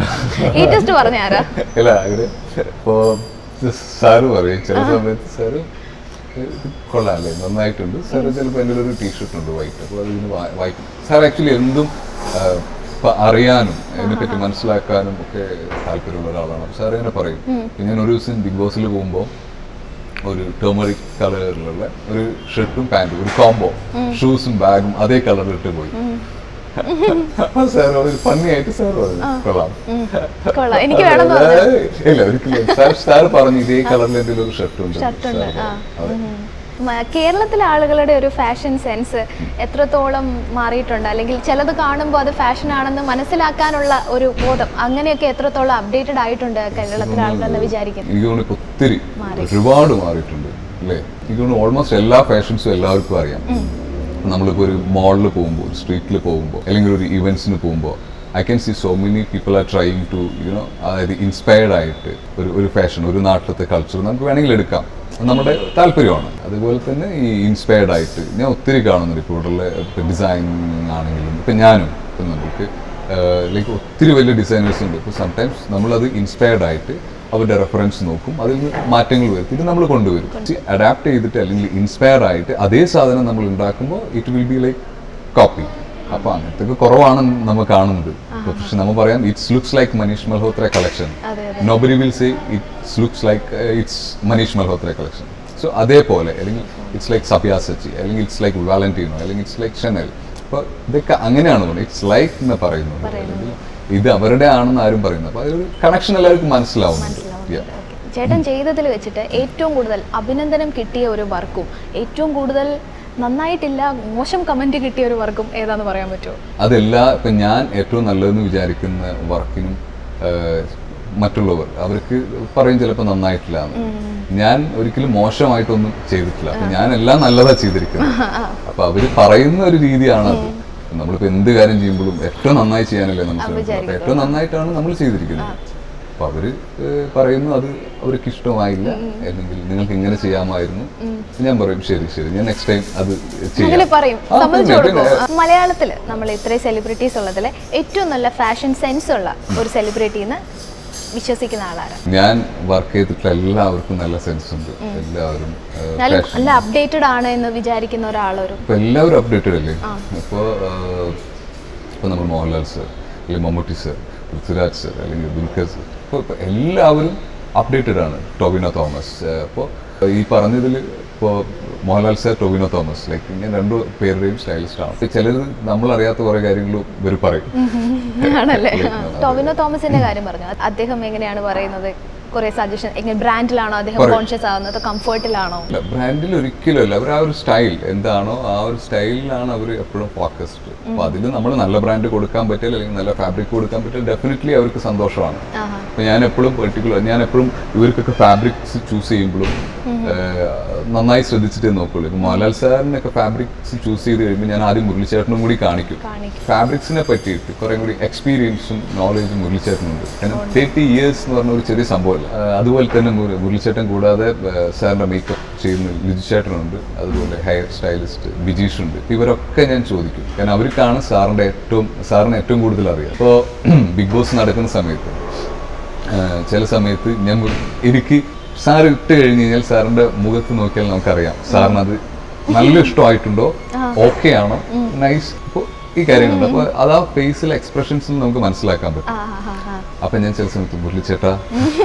ഈ ടെസ്റ്റ് പറഞ്ഞ ആരാ അല്ല അങ്ങനെ ഇപ്പോ സാറ് പറയും ചില സമയത്ത് സാറ് ഇത് കൊള്ളാല്ലേ നന്നായിട്ടുണ്ട് സാറ് ചിലപ്പോൾ എൻ്റെ ഒരു ടീഷർട്ട് ഉണ്ട് വൈറ്റ് അപ്പോൾ അതിന് വായിക്കും സാർ ആക്ച്വലി എന്തും ആ, ഇപ്പൊ അറിയാനും അതിനെപ്പറ്റി മനസ്സിലാക്കാനും ഒക്കെ താല്പര്യമുള്ള ഒരാളാണ് അപ്പോൾ സാർ ഇങ്ങനെ പറയും ഇപ്പൊ ഞാൻ ഒരു ദിവസം ബിഗ് ബോസിൽ പോകുമ്പോൾ ഒരു ടേമറിക് കളറിലുള്ള ഒരു ഷർട്ടും പാൻറ്റും ഒരു കോംബോ ഷൂസും ബാഗും അതേ കളറിൽ ഇട്ട് പോയി സാർ ഒരു ഫണ്ണിയായിട്ട് സാർ പറഞ്ഞു കൊള്ളാം കൊള്ളാം എനിക്ക് വേണമെന്ന് പറഞ്ഞു ഏ, ഇല്ല ഒരിക്കലും സാർ സാർ പറഞ്ഞു ഇതേ കളറിൽ എന്തെങ്കിലും ഒരു ഷർട്ട് ഉണ്ട് ഷർട്ടുണ്ട് സാർ ആ പറഞ്ഞു. ഉം. മ- കേരളത്തിലെ ആളുകളുടെ ഒരു ഫാഷൻ സെൻസ് എത്രത്തോളം മാറിയിട്ടുണ്ട് അല്ലെങ്കിൽ ചിലത് കാണുമ്പോൾ അത് ഫാഷൻ ആണെന്ന് മനസ്സിലാക്കാനുള്ള ഒരു ബോധം അങ്ങനെയൊക്കെ എത്രത്തോളം അപ്ഡേറ്റഡ് ആയിട്ടുണ്ട് കേരളത്തിലെ ആളുകളെന്ന് വിചാരിക്കുന്നു എനിക്ക് തോന്നുന്നു ഇപ്പൊ ഒത്തിരി ഒരുപാട് മാറിയിട്ടുണ്ട് അല്ലേ എനിക്ക് തോന്നുന്നു ഓൾമോസ്റ്റ് എല്ലാ ഫാഷൻസും എല്ലാവർക്കും അറിയാം നമ്മളിപ്പോൾ ഒരു മോളിൽ പോകുമ്പോൾ സ്ട്രീറ്റിൽ പോകുമ്പോൾ അല്ലെങ്കിൽ ഒരു ഇവന്റ്സിന് പോകുമ്പോൾ I can see so many people are trying to you know അതായത് ഇൻസ്പയർഡ് ആയിട്ട് ഒരു ഒരു ഫാഷൻ ഒരു നാട്ടിലത്തെ കൾച്ചർ നമുക്ക് വേണമെങ്കിൽ എടുക്കാം അത് നമ്മുടെ താല്പര്യമാണ് അതുപോലെ തന്നെ ഈ ഇൻസ്പയർഡ് ആയിട്ട് ഞാൻ ഒത്തിരി കാണുന്നുണ്ട് ഇപ്പോൾ ഇവിടെയുള്ള ഡിസൈനിങ് ആണെങ്കിലും ഇപ്പം ഞാനും ഇപ്പം നമുക്ക് ലൈക്ക് ഒത്തിരി വലിയ ഡിസൈനേഴ്സ് ഉണ്ട് ഇപ്പോൾ സംടൈംസ് നമ്മളത് ഇൻസ്പയർഡ് ആയിട്ട് അവരുടെ റെഫറൻസ് നോക്കും അതിൽ നിന്ന് മാറ്റങ്ങൾ വരുത്തിയിട്ട് നമ്മൾ കൊണ്ടുവരും അഡാപ്റ്റ് ചെയ്തിട്ട് അല്ലെങ്കിൽ ഇൻസ്പയർ ആയിട്ട് അതേ സാധനം നമ്മൾ ഉണ്ടാക്കുമ്പോൾ it will be like copy അപ്പൊ അങ്ങനത്തെ ഒക്കെ കുറവാണ് നമ്മൾ കാണുന്നത് ഇപ്പൊ പക്ഷെ നമ്മൾ പറയാം it's looks like Manish Malhotra collection അതെ, nobody will say it's looks like it's Manish Malhotra collection so അതേപോലെ അല്ലെങ്കിൽ ഇറ്റ്സ് ലൈക്ക് സബ്യാസച്ചി അല്ലെങ്കിൽ ഇറ്റ്സ് ലൈക്ക് വാലന്റീനോ അല്ലെങ്കിൽ ഇറ്റ്സ് ലൈക്ക് ഷെനൽ അപ്പോൾ ഇതൊക്കെ അങ്ങനെയാണ് പറയുന്നത് ഇറ്റ്സ് ലൈക്ക് എന്ന് പറയുന്നത് അല്ലെങ്കിൽ ഇത് അവരുടെ ആണെന്ന് ആരും പറയുന്നത് അപ്പോൾ അതൊരു കണക്ഷൻ എല്ലാവർക്കും മനസ്സിലാവുന്നുണ്ട് Yeah. ചേട്ടൻ ചെയ്തതിൽ വെച്ചിട്ട് ഏറ്റവും കൂടുതൽ അഭിനന്ദനം കിട്ടിയ ഒരു വർക്കും ഏറ്റവും കൂടുതൽ നന്നായിട്ടില്ല മോശം കമന്റ് കിട്ടിയ ഒരു വർക്കും ഏതാന്ന് പറയാൻ പറ്റുമോ അതെല്ലാ ഇപ്പം ഞാൻ ഏറ്റവും നല്ലതെന്ന് വിചാരിക്കുന്ന വർക്കിനും മറ്റുള്ളവർ അവർക്ക് പറയും ചിലപ്പോൾ നന്നായിട്ടില്ല എന്ന്. ഞാൻ ഒരിക്കലും മോശമായിട്ടൊന്നും ചെയ്തിട്ടില്ല അപ്പൊ ഞാൻ എല്ലാം നല്ലതാ ചെയ്തിരിക്കുന്നത് അപ്പൊ അവര് പറയുന്ന ഒരു രീതിയാണ് അത് നമ്മളിപ്പോ എന്ത് കാര്യം ചെയ്യുമ്പോഴും ഏറ്റവും നന്നായി ചെയ്യാനല്ലേ നമ്മൾ ശ്രമിക്കുന്നത് അപ്പൊ ഏറ്റവും നന്നായിട്ടാണ് നമ്മൾ ചെയ്തിരിക്കുന്നത് അപ്പൊ അവര് ഏഹ്, പറയുന്നു അത് അവർക്ക് ഇഷ്ടമായില്ല അല്ലെങ്കിൽ നിങ്ങൾക്ക് ഇങ്ങനെ ചെയ്യാമായിരുന്നു ഞാൻ പറയും ശരി ശരി ഞാൻ നെക്സ്റ്റ് ടൈം അത് അതിൽ ചെയ്യാം പറയും ആ, സമ്മതിച്ചു പിന്നെ, കൊടുക്കും പിന്നെ. മലയാളത്തിൽ നമ്മൾ ഇത്രയും സെലിബ്രിറ്റീസ് ഉള്ളതിൽ ഏറ്റവും നല്ല ഫാഷൻ സെൻസ് ഉള്ള ഒരു സെലിബ്രിറ്റി എന്ന് വിശ്വസിക്കുന്ന ആളാണ് ഞാൻ വർക്ക് ചെയ്തിട്ടുള്ള എല്ലാവർക്കും നല്ല സെൻസ് ഉണ്ട് എല്ലാവരും ഏഹ്, എന്നാലും fashion. നല്ല അപ്ഡേറ്റഡ് ആണ് എന്ന് വിചാരിക്കുന്ന ഒരാളൊരു ഇപ്പൊ എല്ലാവരും അപ്ഡേറ്റഡ് അല്ലേ ഇപ്പോൾ ഇപ്പോൾ നമ്മൾ മോഹൻലാൽ സർ അല്ലെങ്കിൽ മമ്മൂട്ടി സർ പൃഥ്വിരാജ് സർ അല്ലെങ്കിൽ ദുൽഖർ സർ ഇപ്പോൾ ഇപ്പോൾ എല്ലാവരും അപ്ഡേറ്റഡ് ആണ് ടോബിനോ തോമസ് അപ്പോൾ ഈ പറഞ്ഞതിൽ ഇപ്പോൾ മോഹൻലാൽ സർ ടോബിനോ തോമസ് ലൈക്ക് ഞാൻ രണ്ടു പേരുടെയും സ്റ്റൈലിസ്റ്റ് ആണ് ചിലർ നമ്മൾ അറിയാത്ത കുറേ കാര്യങ്ങൾ ഇവർ പറയും ആണല്ലേ Like, ആ. അത് ടോവിനോ തോമസിന്റെ കാര്യം പറഞ്ഞു അദ്ദേഹം എങ്ങനെയാണ് പറയുന്നത് കുറെ സജഷൻ എങ്ങനെ ബ്രാൻഡിലാണോ അദ്ദേഹം പറയൂ. കോൺഷ്യസ് ആവുന്നത് കംഫർട്ടിലാണോ അല്ല ബ്രാൻഡിൽ ഒരിക്കലും അല്ല അവർ ആ ഒരു സ്റ്റൈൽ എന്താണോ ആ ഒരു സ്റ്റൈലിലാണ് അവർ എപ്പോഴും ഫോക്കസ്ഡ് അപ്പൊ അതിൽ നമ്മൾ നല്ല ബ്രാൻഡ് കൊടുക്കാൻ പറ്റില്ല അല്ലെങ്കിൽ നല്ല ഫാബ്രിക് കൊടുക്കാൻ പറ്റില്ല ഡെഫിനറ്റ്ലി അവർക്ക് സന്തോഷമാണ് ആഹാ. അപ്പൊ ഞാൻ എപ്പോഴും പെർട്ടിക്കുലർ ഞാൻ എപ്പോഴും ഇവർക്കൊക്കെ ഫാബ്രിക്സ് ചൂസ് ചെയ്യുമ്പോഴും ഏഹ്, നന്നായി ശ്രദ്ധിച്ചിട്ടേ നോക്കുള്ളൂ ഇപ്പൊ മോഹൻലാൽ സാറിനൊക്കെ ഫാബ്രിക്സ് ചൂസ് ചെയ്ത് കഴിയുമ്പോൾ ഞാൻ ആദ്യം മുരളിച്ചേട്ടനും കൂടി കാണിക്കും കാണിക്കും. ഫാബ്രിക്സിനെ പറ്റിയിട്ട് കുറെ കൂടി എക്സ്പീരിയൻസും നോളേജും മുരളിച്ചേട്ടനുണ്ട് കാരണം തേർട്ടി ഇയേഴ്സ് എന്ന് പറഞ്ഞ ഒരു ചെറിയ സംഭവമല്ല ആ, അതുപോലെ തന്നെ മുര- മുരളിച്ചേട്ടൻ കൂടാതെ ആ, സാറിന്റെ മേക്കപ്പ് ചെയ്യുന്ന ലിജുചേട്ടനുണ്ട് അതുപോലെ ഹെയർ സ്റ്റൈലിസ്റ്റ് ബിജീഷ് ഉണ്ട് ഇവരൊക്കെ ഞാൻ ചോദിക്കും കാരണം അവർക്കാണ് സാറിന്റെ ഏറ്റവും സാറിന് ഏറ്റവും കൂടുതൽ അറിയാം അപ്പോൾ ബിഗ് ബോസ് നടക്കുന്ന സമയത്ത് ആ, ചില സമയത്ത് ഞാൻ മുര- എനിക്ക് സാർ ഇട്ട് കഴിഞ്ഞ് കഴിഞ്ഞാൽ സാറിന്റെ മുഖത്ത് നോക്കിയാൽ നമുക്കറിയാം സാറിന് അത് നല്ല ഇഷ്ടമായിട്ടുണ്ടോ ഓക്കെ ആണോ നൈസ് ഇപ്പോൾ ഈ കാര്യങ്ങളുണ്ട് അപ്പോൾ അത് ആ ഫേസിലെ എക്സ്പ്രഷൻസ് നമുക്ക് മനസ്സിലാക്കാൻ പറ്റും ആ, ആ, ആ, ആ. അപ്പൊ ഞാൻ ചില സമയത്ത് മുരളി ചേട്ടാ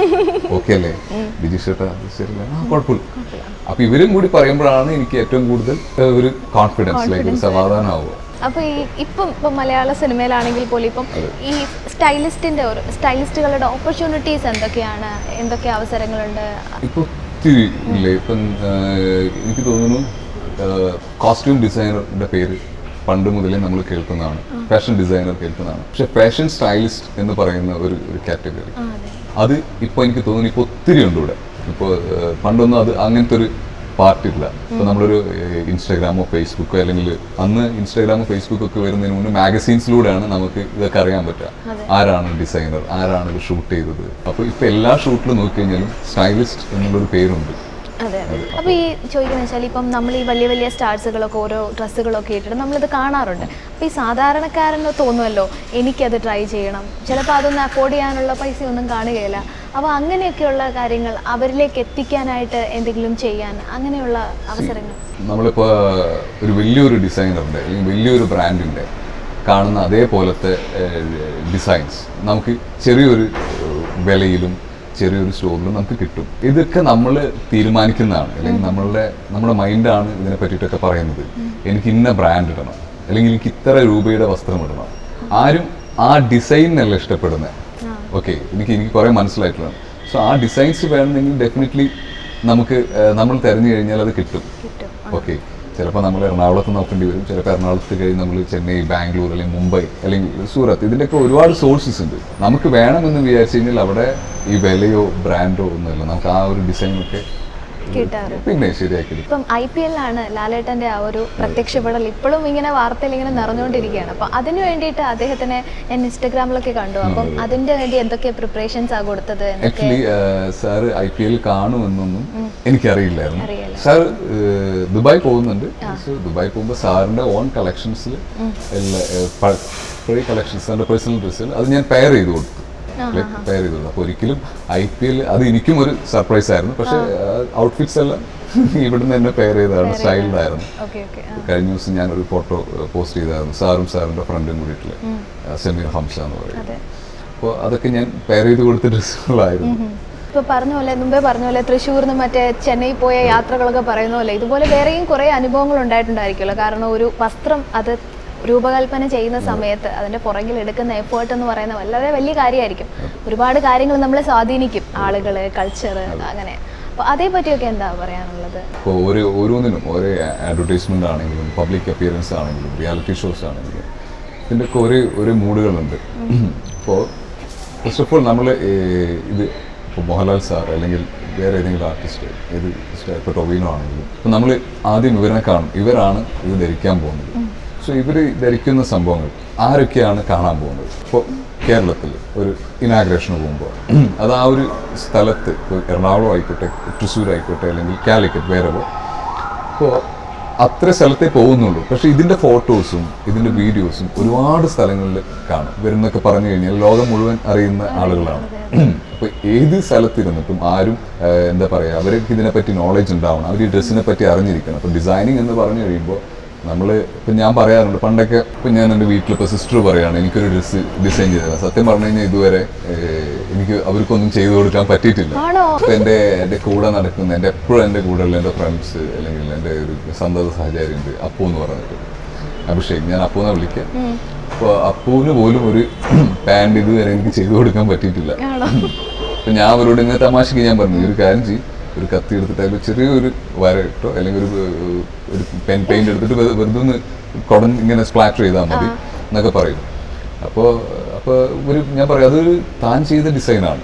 ഓക്കെ അല്ലേ ബിജി ചേട്ടാ ഇത് ശരിയല്ലേ ആ കുഴപ്പമില്ല അപ്പൊ ഇവരും കൂടി പറയുമ്പോഴാണ് എനിക്ക് ഏറ്റവും കൂടുതൽ ഏഹ്, ഒരു കോൺഫിഡൻസ് ലൈക്ക് ഒരു സമാധാനമാവുക അപ്പൊ ഈ ഇപ്പം ഇപ്പം മലയാള സിനിമയിലാണെങ്കിൽ പോലും ഇപ്പം ഈ സ്റ്റൈലിസ്റ്റിന്റെ ഒരു സ്റ്റൈലിസ്റ്റുകളുടെ ഓപ്പർച്യൂണിറ്റീസ് എന്തൊക്കെയാണ് എന്തൊക്കെ അവസരങ്ങളുണ്ട് ഇപ്പൊ ഒത്തിരി ഇല്ലേ ഇപ്പം ഏഹ്, എനിക്ക് തോന്നുന്നു കോസ്റ്റ്യൂം ഡിസൈനറുടെ പേര് പണ്ട് മുതലേ നമ്മൾ കേൾക്കുന്നതാണ് ഫാഷൻ ഡിസൈനർ കേൾക്കുന്നതാണ് പക്ഷെ ഫാഷൻ സ്റ്റൈലിസ്റ്റ് എന്ന് പറയുന്ന ഒരു ഒരു കാറ്റഗറി ആ, അതെ അത് ഇപ്പോൾ എനിക്ക് തോന്നുന്നു ഇപ്പോൾ ഒത്തിരി ഉണ്ട് ഇവിടെ ഇപ്പോൾ ഏഹ്, പണ്ടൊന്നും അത് അങ്ങനത്തെ ഒരു പാർട്ടില്ല ഇപ്പോൾ നമ്മളൊരു ഏഹ്, ഇൻസ്റ്റാഗ്രാമോ ഫേസ്ബുക്കോ അല്ലെങ്കിൽ അന്ന് ഇൻസ്റ്റാഗ്രാമോ ഫേസ്ബുക്കോ ഒക്കെ വരുന്നതിന് മുന്നേ മാഗസീൻസിലൂടെയാണ് നമുക്ക് ഇതൊക്കെ അറിയാൻ പറ്റുക ആരാണ് ഡിസൈനർ ആരാണ് ഇത് ഷൂട്ട് ചെയ്തത് അപ്പോൾ ഇപ്പോൾ എല്ലാ ഷൂട്ടിലും നോക്കിക്കഴിഞ്ഞാലും സ്റ്റൈലിസ്റ്റ് എന്നുള്ളൊരു പേരുണ്ട് അതെ അതെ അപ്പൊ ഈ ചോദിക്കുന്നത് വെച്ചാൽ ഇപ്പം നമ്മൾ ഈ വലിയ വലിയ സ്റ്റാർസുകളൊക്കെ ഓരോ ഡ്രസ്സുകളൊക്കെ ഇട്ടിട്ട് നമ്മളിത് കാണാറുണ്ട് അപ്പൊ ഈ സാധാരണക്കാരന് തോന്നുമല്ലോ എനിക്കത് ട്രൈ ചെയ്യണം ചിലപ്പോൾ അതൊന്നും അഫോർഡ് ചെയ്യാനുള്ള പൈസയൊന്നും കാണുകയില്ല അപ്പോൾ അങ്ങനെയൊക്കെയുള്ള കാര്യങ്ങൾ അവരിലേക്ക് എത്തിക്കാനായിട്ട് എന്തെങ്കിലും ചെയ്യാൻ അങ്ങനെയുള്ള അവസരങ്ങൾ നമ്മളിപ്പോൾ ഒരു വലിയൊരു ഡിസൈനറിൻ്റെ അല്ലെങ്കിൽ വലിയൊരു ബ്രാൻഡിൻ്റെ കാണുന്ന അതേപോലത്തെ ഡിസൈൻസ് നമുക്ക് ചെറിയൊരു ഏഹ്, വിലയിലും ചെറിയൊരു സ്റ്റോറിലും നമുക്ക് കിട്ടും ഇതൊക്കെ നമ്മൾ തീരുമാനിക്കുന്നതാണ് അല്ലെങ്കിൽ നമ്മളുടെ നമ്മുടെ മൈൻഡാണ് ഇതിനെ പറ്റിയിട്ടൊക്കെ പറയുന്നത് എനിക്ക് ഇന്ന ബ്രാൻഡ് ഇടണം അല്ലെങ്കിൽ എനിക്ക് ഇത്ര രൂപയുടെ വസ്ത്രം ഇടണം ആരും ആ ഡിസൈനല്ല ഇഷ്ടപ്പെടുന്നത് ഓക്കെ എനിക്ക് എനിക്ക് കുറേ മനസ്സിലായിട്ടുള്ളതാണ് സോ ആ ഡിസൈൻസ് വേണമെങ്കിൽ ഡെഫിനറ്റ്ലി നമുക്ക് ഏഹ്, നമ്മൾ തിരഞ്ഞു കഴിഞ്ഞാൽ അത് കിട്ടും കിട്ടും ഓക്കെ ചിലപ്പോൾ നമ്മൾ എറണാകുളത്ത് നോക്കേണ്ടി വരും ചിലപ്പോൾ എറണാകുളത്ത് കഴിഞ്ഞ് നമ്മൾ ചെന്നൈ ബാംഗ്ലൂർ അല്ലെങ്കിൽ മുംബൈ അല്ലെങ്കിൽ സൂറത്ത് ഇതിൻ്റെയൊക്കെ ഒരുപാട് സോഴ്സസ് ഉണ്ട് നമുക്ക് വേണമെന്ന് വിചാരിച്ചു കഴിഞ്ഞാൽ അവിടെ ഈ വിലയോ ബ്രാൻഡോ ഒന്നുമില്ല നമുക്ക് ആ ഒരു ഡിസൈനൊക്കെ കിട്ടാറ് പിന്നെ ശരിയാക്കി എടുക്കും. ഇപ്പം ഐ പി എല്ലാണ് ലാലേട്ടന്റെ ആ ഒരു പ്രത്യക്ഷപ്പെടൽ ഇപ്പോഴും ഇങ്ങനെ വാർത്തയിൽ ഇങ്ങനെ നിറഞ്ഞുകൊണ്ടിരിക്കുകയാണ് അപ്പം അതിന് വേണ്ടിയിട്ട് അദ്ദേഹത്തിനെ ഞാൻ ഇൻസ്റ്റഗ്രാമിലൊക്കെ കണ്ടു അപ്പം അതിന്റെ വേണ്ടി എന്തൊക്കെ പ്രിപ്പറേഷൻസ് ആ കൊടുത്തത് എന്നൊക്കെ actually sir I P L കാണുമെന്നൊന്നും എനിക്കറിയില്ലായിരുന്നു അറിയില്ല. സാർ ദുബായ് പോകുന്നുണ്ട് So, ദുബായ് പോകുമ്പോൾ സാറിന്റെ ഓൺ കളക്ഷൻസിൽ പഴയ കളക്ഷൻസ് സാറിന്റെ പേഴ്സണൽ ഡ്രസ്സിൽ അത് ഞാൻ പെയർ ചെയ്ത് കൊടുത്തു പെയർ ചെയ്ത് കൊടുത്തു അപ്പോൾ ഒരിക്കലും ഐ പി എൽ അത് എനിക്കും ഒരു സർപ്രൈസ് ആയിരുന്നു പക്ഷേ ഔട്ട്ഫിറ്റ്സ് എല്ലാം ഇവിടുന്ന് തന്നെ പെയർ ചെയ്തതാണ് സ്റ്റൈൽഡായിരുന്നു ഓക്കെ ഓക്കെ കഴിഞ്ഞ ദിവസം ഞാൻ ഒരു ഫോട്ടോ പോസ്റ്റ് ചെയ്തായിരുന്നു സാറും സാറിന്റെ ഫ്രണ്ടും കൂടിയിട്ടുള്ള സെമീർ ഹംസ എന്ന് പറയും അതെ അപ്പോൾ അതൊക്കെ ഞാൻ പെയർ ചെയ്ത് കൊടുത്ത ഡ്രസ്സുകളായിരുന്നു ഇപ്പൊ പറഞ്ഞ പോലെ മുമ്പേ പറഞ്ഞ പോലെ തൃശ്ശൂർന്ന് മറ്റേ ചെന്നൈ പോയ യാത്രകളൊക്കെ പറയുന്ന പോലെ ഇതുപോലെ വേറെയും കുറെ അനുഭവങ്ങൾ ഉണ്ടായിട്ടുണ്ടായിരിക്കുമല്ലോ കാരണം ഒരു വസ്ത്രം അത് രൂപകൽപ്പന ചെയ്യുന്ന സമയത്ത് അതിന്റെ പുറകിൽ എടുക്കുന്ന എഫേർട്ട് എന്ന് പറയുന്ന വളരെ വലിയ കാര്യമായിരിക്കും ഒരുപാട് കാര്യങ്ങൾ നമ്മളെ സ്വാധീനിക്കും ആളുകള് കൾച്ചർ അങ്ങനെ അപ്പൊ അതേ പറ്റിയൊക്കെ എന്താ പറയാനുള്ളത് ഇപ്പോൾ ഓരോ ഓരോന്നിനും ഓരോ അഡ്വർടൈസ്മെൻ്റ് ആണെങ്കിലും പബ്ലിക് അപ്പിയറൻസ് ആണെങ്കിലും റിയാലിറ്റി ഷോസ് ആണെങ്കിലും ഇതിൻ്റെയൊക്കെ ഓരോ ഓരോ മൂഡുകളുണ്ട് ഇപ്പോൾ ഫസ്റ്റ് ഓഫ് ഓൾ നമ്മൾ ഇത് ഇപ്പോൾ മോഹൻലാൽ സാർ അല്ലെങ്കിൽ വേറെ ഏതെങ്കിലും ആർട്ടിസ്റ്റ് ഏത് ഇപ്പോൾ ടൊവിനോ ആണെങ്കിലും ഇപ്പോൾ നമ്മൾ ആദ്യം ഇവരെ കാണും ഇവരാണ് ഇത് ധരിക്കാൻ പോകുന്നത് സോ ഇവർ ധരിക്കുന്ന സംഭവങ്ങൾ ആരൊക്കെയാണ് കാണാൻ പോകുന്നത് ഇപ്പോൾ കേരളത്തിൽ ഒരു ഇനാഗ്രേഷന് പോകുമ്പോൾ അത് ആ ഒരു സ്ഥലത്ത് ഇപ്പോൾ എറണാകുളം ആയിക്കോട്ടെ തൃശ്ശൂർ ആയിക്കോട്ടെ അല്ലെങ്കിൽ കാലിക്കറ്റ് വേറെ അപ്പോൾ അത്ര സ്ഥലത്തേ പോകുന്നുള്ളൂ പക്ഷെ ഇതിന്റെ ഫോട്ടോസും ഇതിന്റെ വീഡിയോസും ഒരുപാട് സ്ഥലങ്ങളിൽ കാണും ഇവരെന്നൊക്കെ പറഞ്ഞു കഴിഞ്ഞാൽ ലോകം മുഴുവൻ അറിയുന്ന ആളുകളാണ് അപ്പൊ ഏത് സ്ഥലത്തിരുന്നിട്ടും ആരും ആ, എന്താ പറയാ അവർക്ക് ഇതിനെപ്പറ്റി നോളജ് ഉണ്ടാവണം അവർ ഈ ഡ്രസ്സിനെ പറ്റി അറിഞ്ഞിരിക്കണം അപ്പൊ ഡിസൈനിങ് എന്ന് പറഞ്ഞു കഴിയുമ്പോൾ നമ്മൾ ഇപ്പം ഞാൻ പറയാറുണ്ട് പണ്ടൊക്കെ ഇപ്പം ഞാൻ എൻ്റെ വീട്ടിൽ ഇപ്പോൾ സിസ്റ്റർ പറയാണ് എനിക്കൊരു ഡ്രസ്സ് ഡിസൈൻ ചെയ്തത് സത്യം പറഞ്ഞു കഴിഞ്ഞാൽ ഇതുവരെ ഏഹ്, എനിക്ക് അവർക്കൊന്നും ചെയ്തു കൊടുക്കാൻ പറ്റിയിട്ടില്ല ആണോ ഇപ്പൊ എൻ്റെ എൻ്റെ കൂടെ നടക്കുന്ന എൻ്റെ എപ്പോഴും എൻ്റെ കൂടെയുള്ള എൻ്റെ ഫ്രണ്ട്സ് അല്ലെങ്കിൽ എൻ്റെ ഒരു സന്തത സഹചാരി ഉണ്ട് അപ്പു എന്ന് പറഞ്ഞിട്ട് അഭിഷേക് ഞാൻ അപ്പൂനെ വിളിക്കാം അപ്പോൾ അപ്പൂവിന് പോലും ഒരു പാൻറ് ഇതുവരെ എനിക്ക് ചെയ്തു കൊടുക്കാൻ പറ്റിയിട്ടില്ല അപ്പൊ ഞാൻ അവരോട് ഇങ്ങനെ തമാശക്ക് ഞാൻ പറഞ്ഞു "ഈ ഒരു കാര്യം ചെയ്യും ഒരു കത്തി എടുത്തിട്ട് അതിൽ ചെറിയൊരു വര ഇട്ടോ അല്ലെങ്കിൽ ഒരു ഏഹ്, ഒരു പെൻ പെയിന്റ് എടുത്തിട്ട് വെ- വെറുതെ ഒന്ന് കുടഞ്ഞ് ഇങ്ങനെ സ്പ്ലാറ്റർ ചെയ്താൽ മതി എന്നൊക്കെ പറയും അപ്പോൾ അപ്പോൾ ഒരു ഞാൻ പറയാം അതൊരു താൻ ചെയ്ത ഡിസൈനാണ്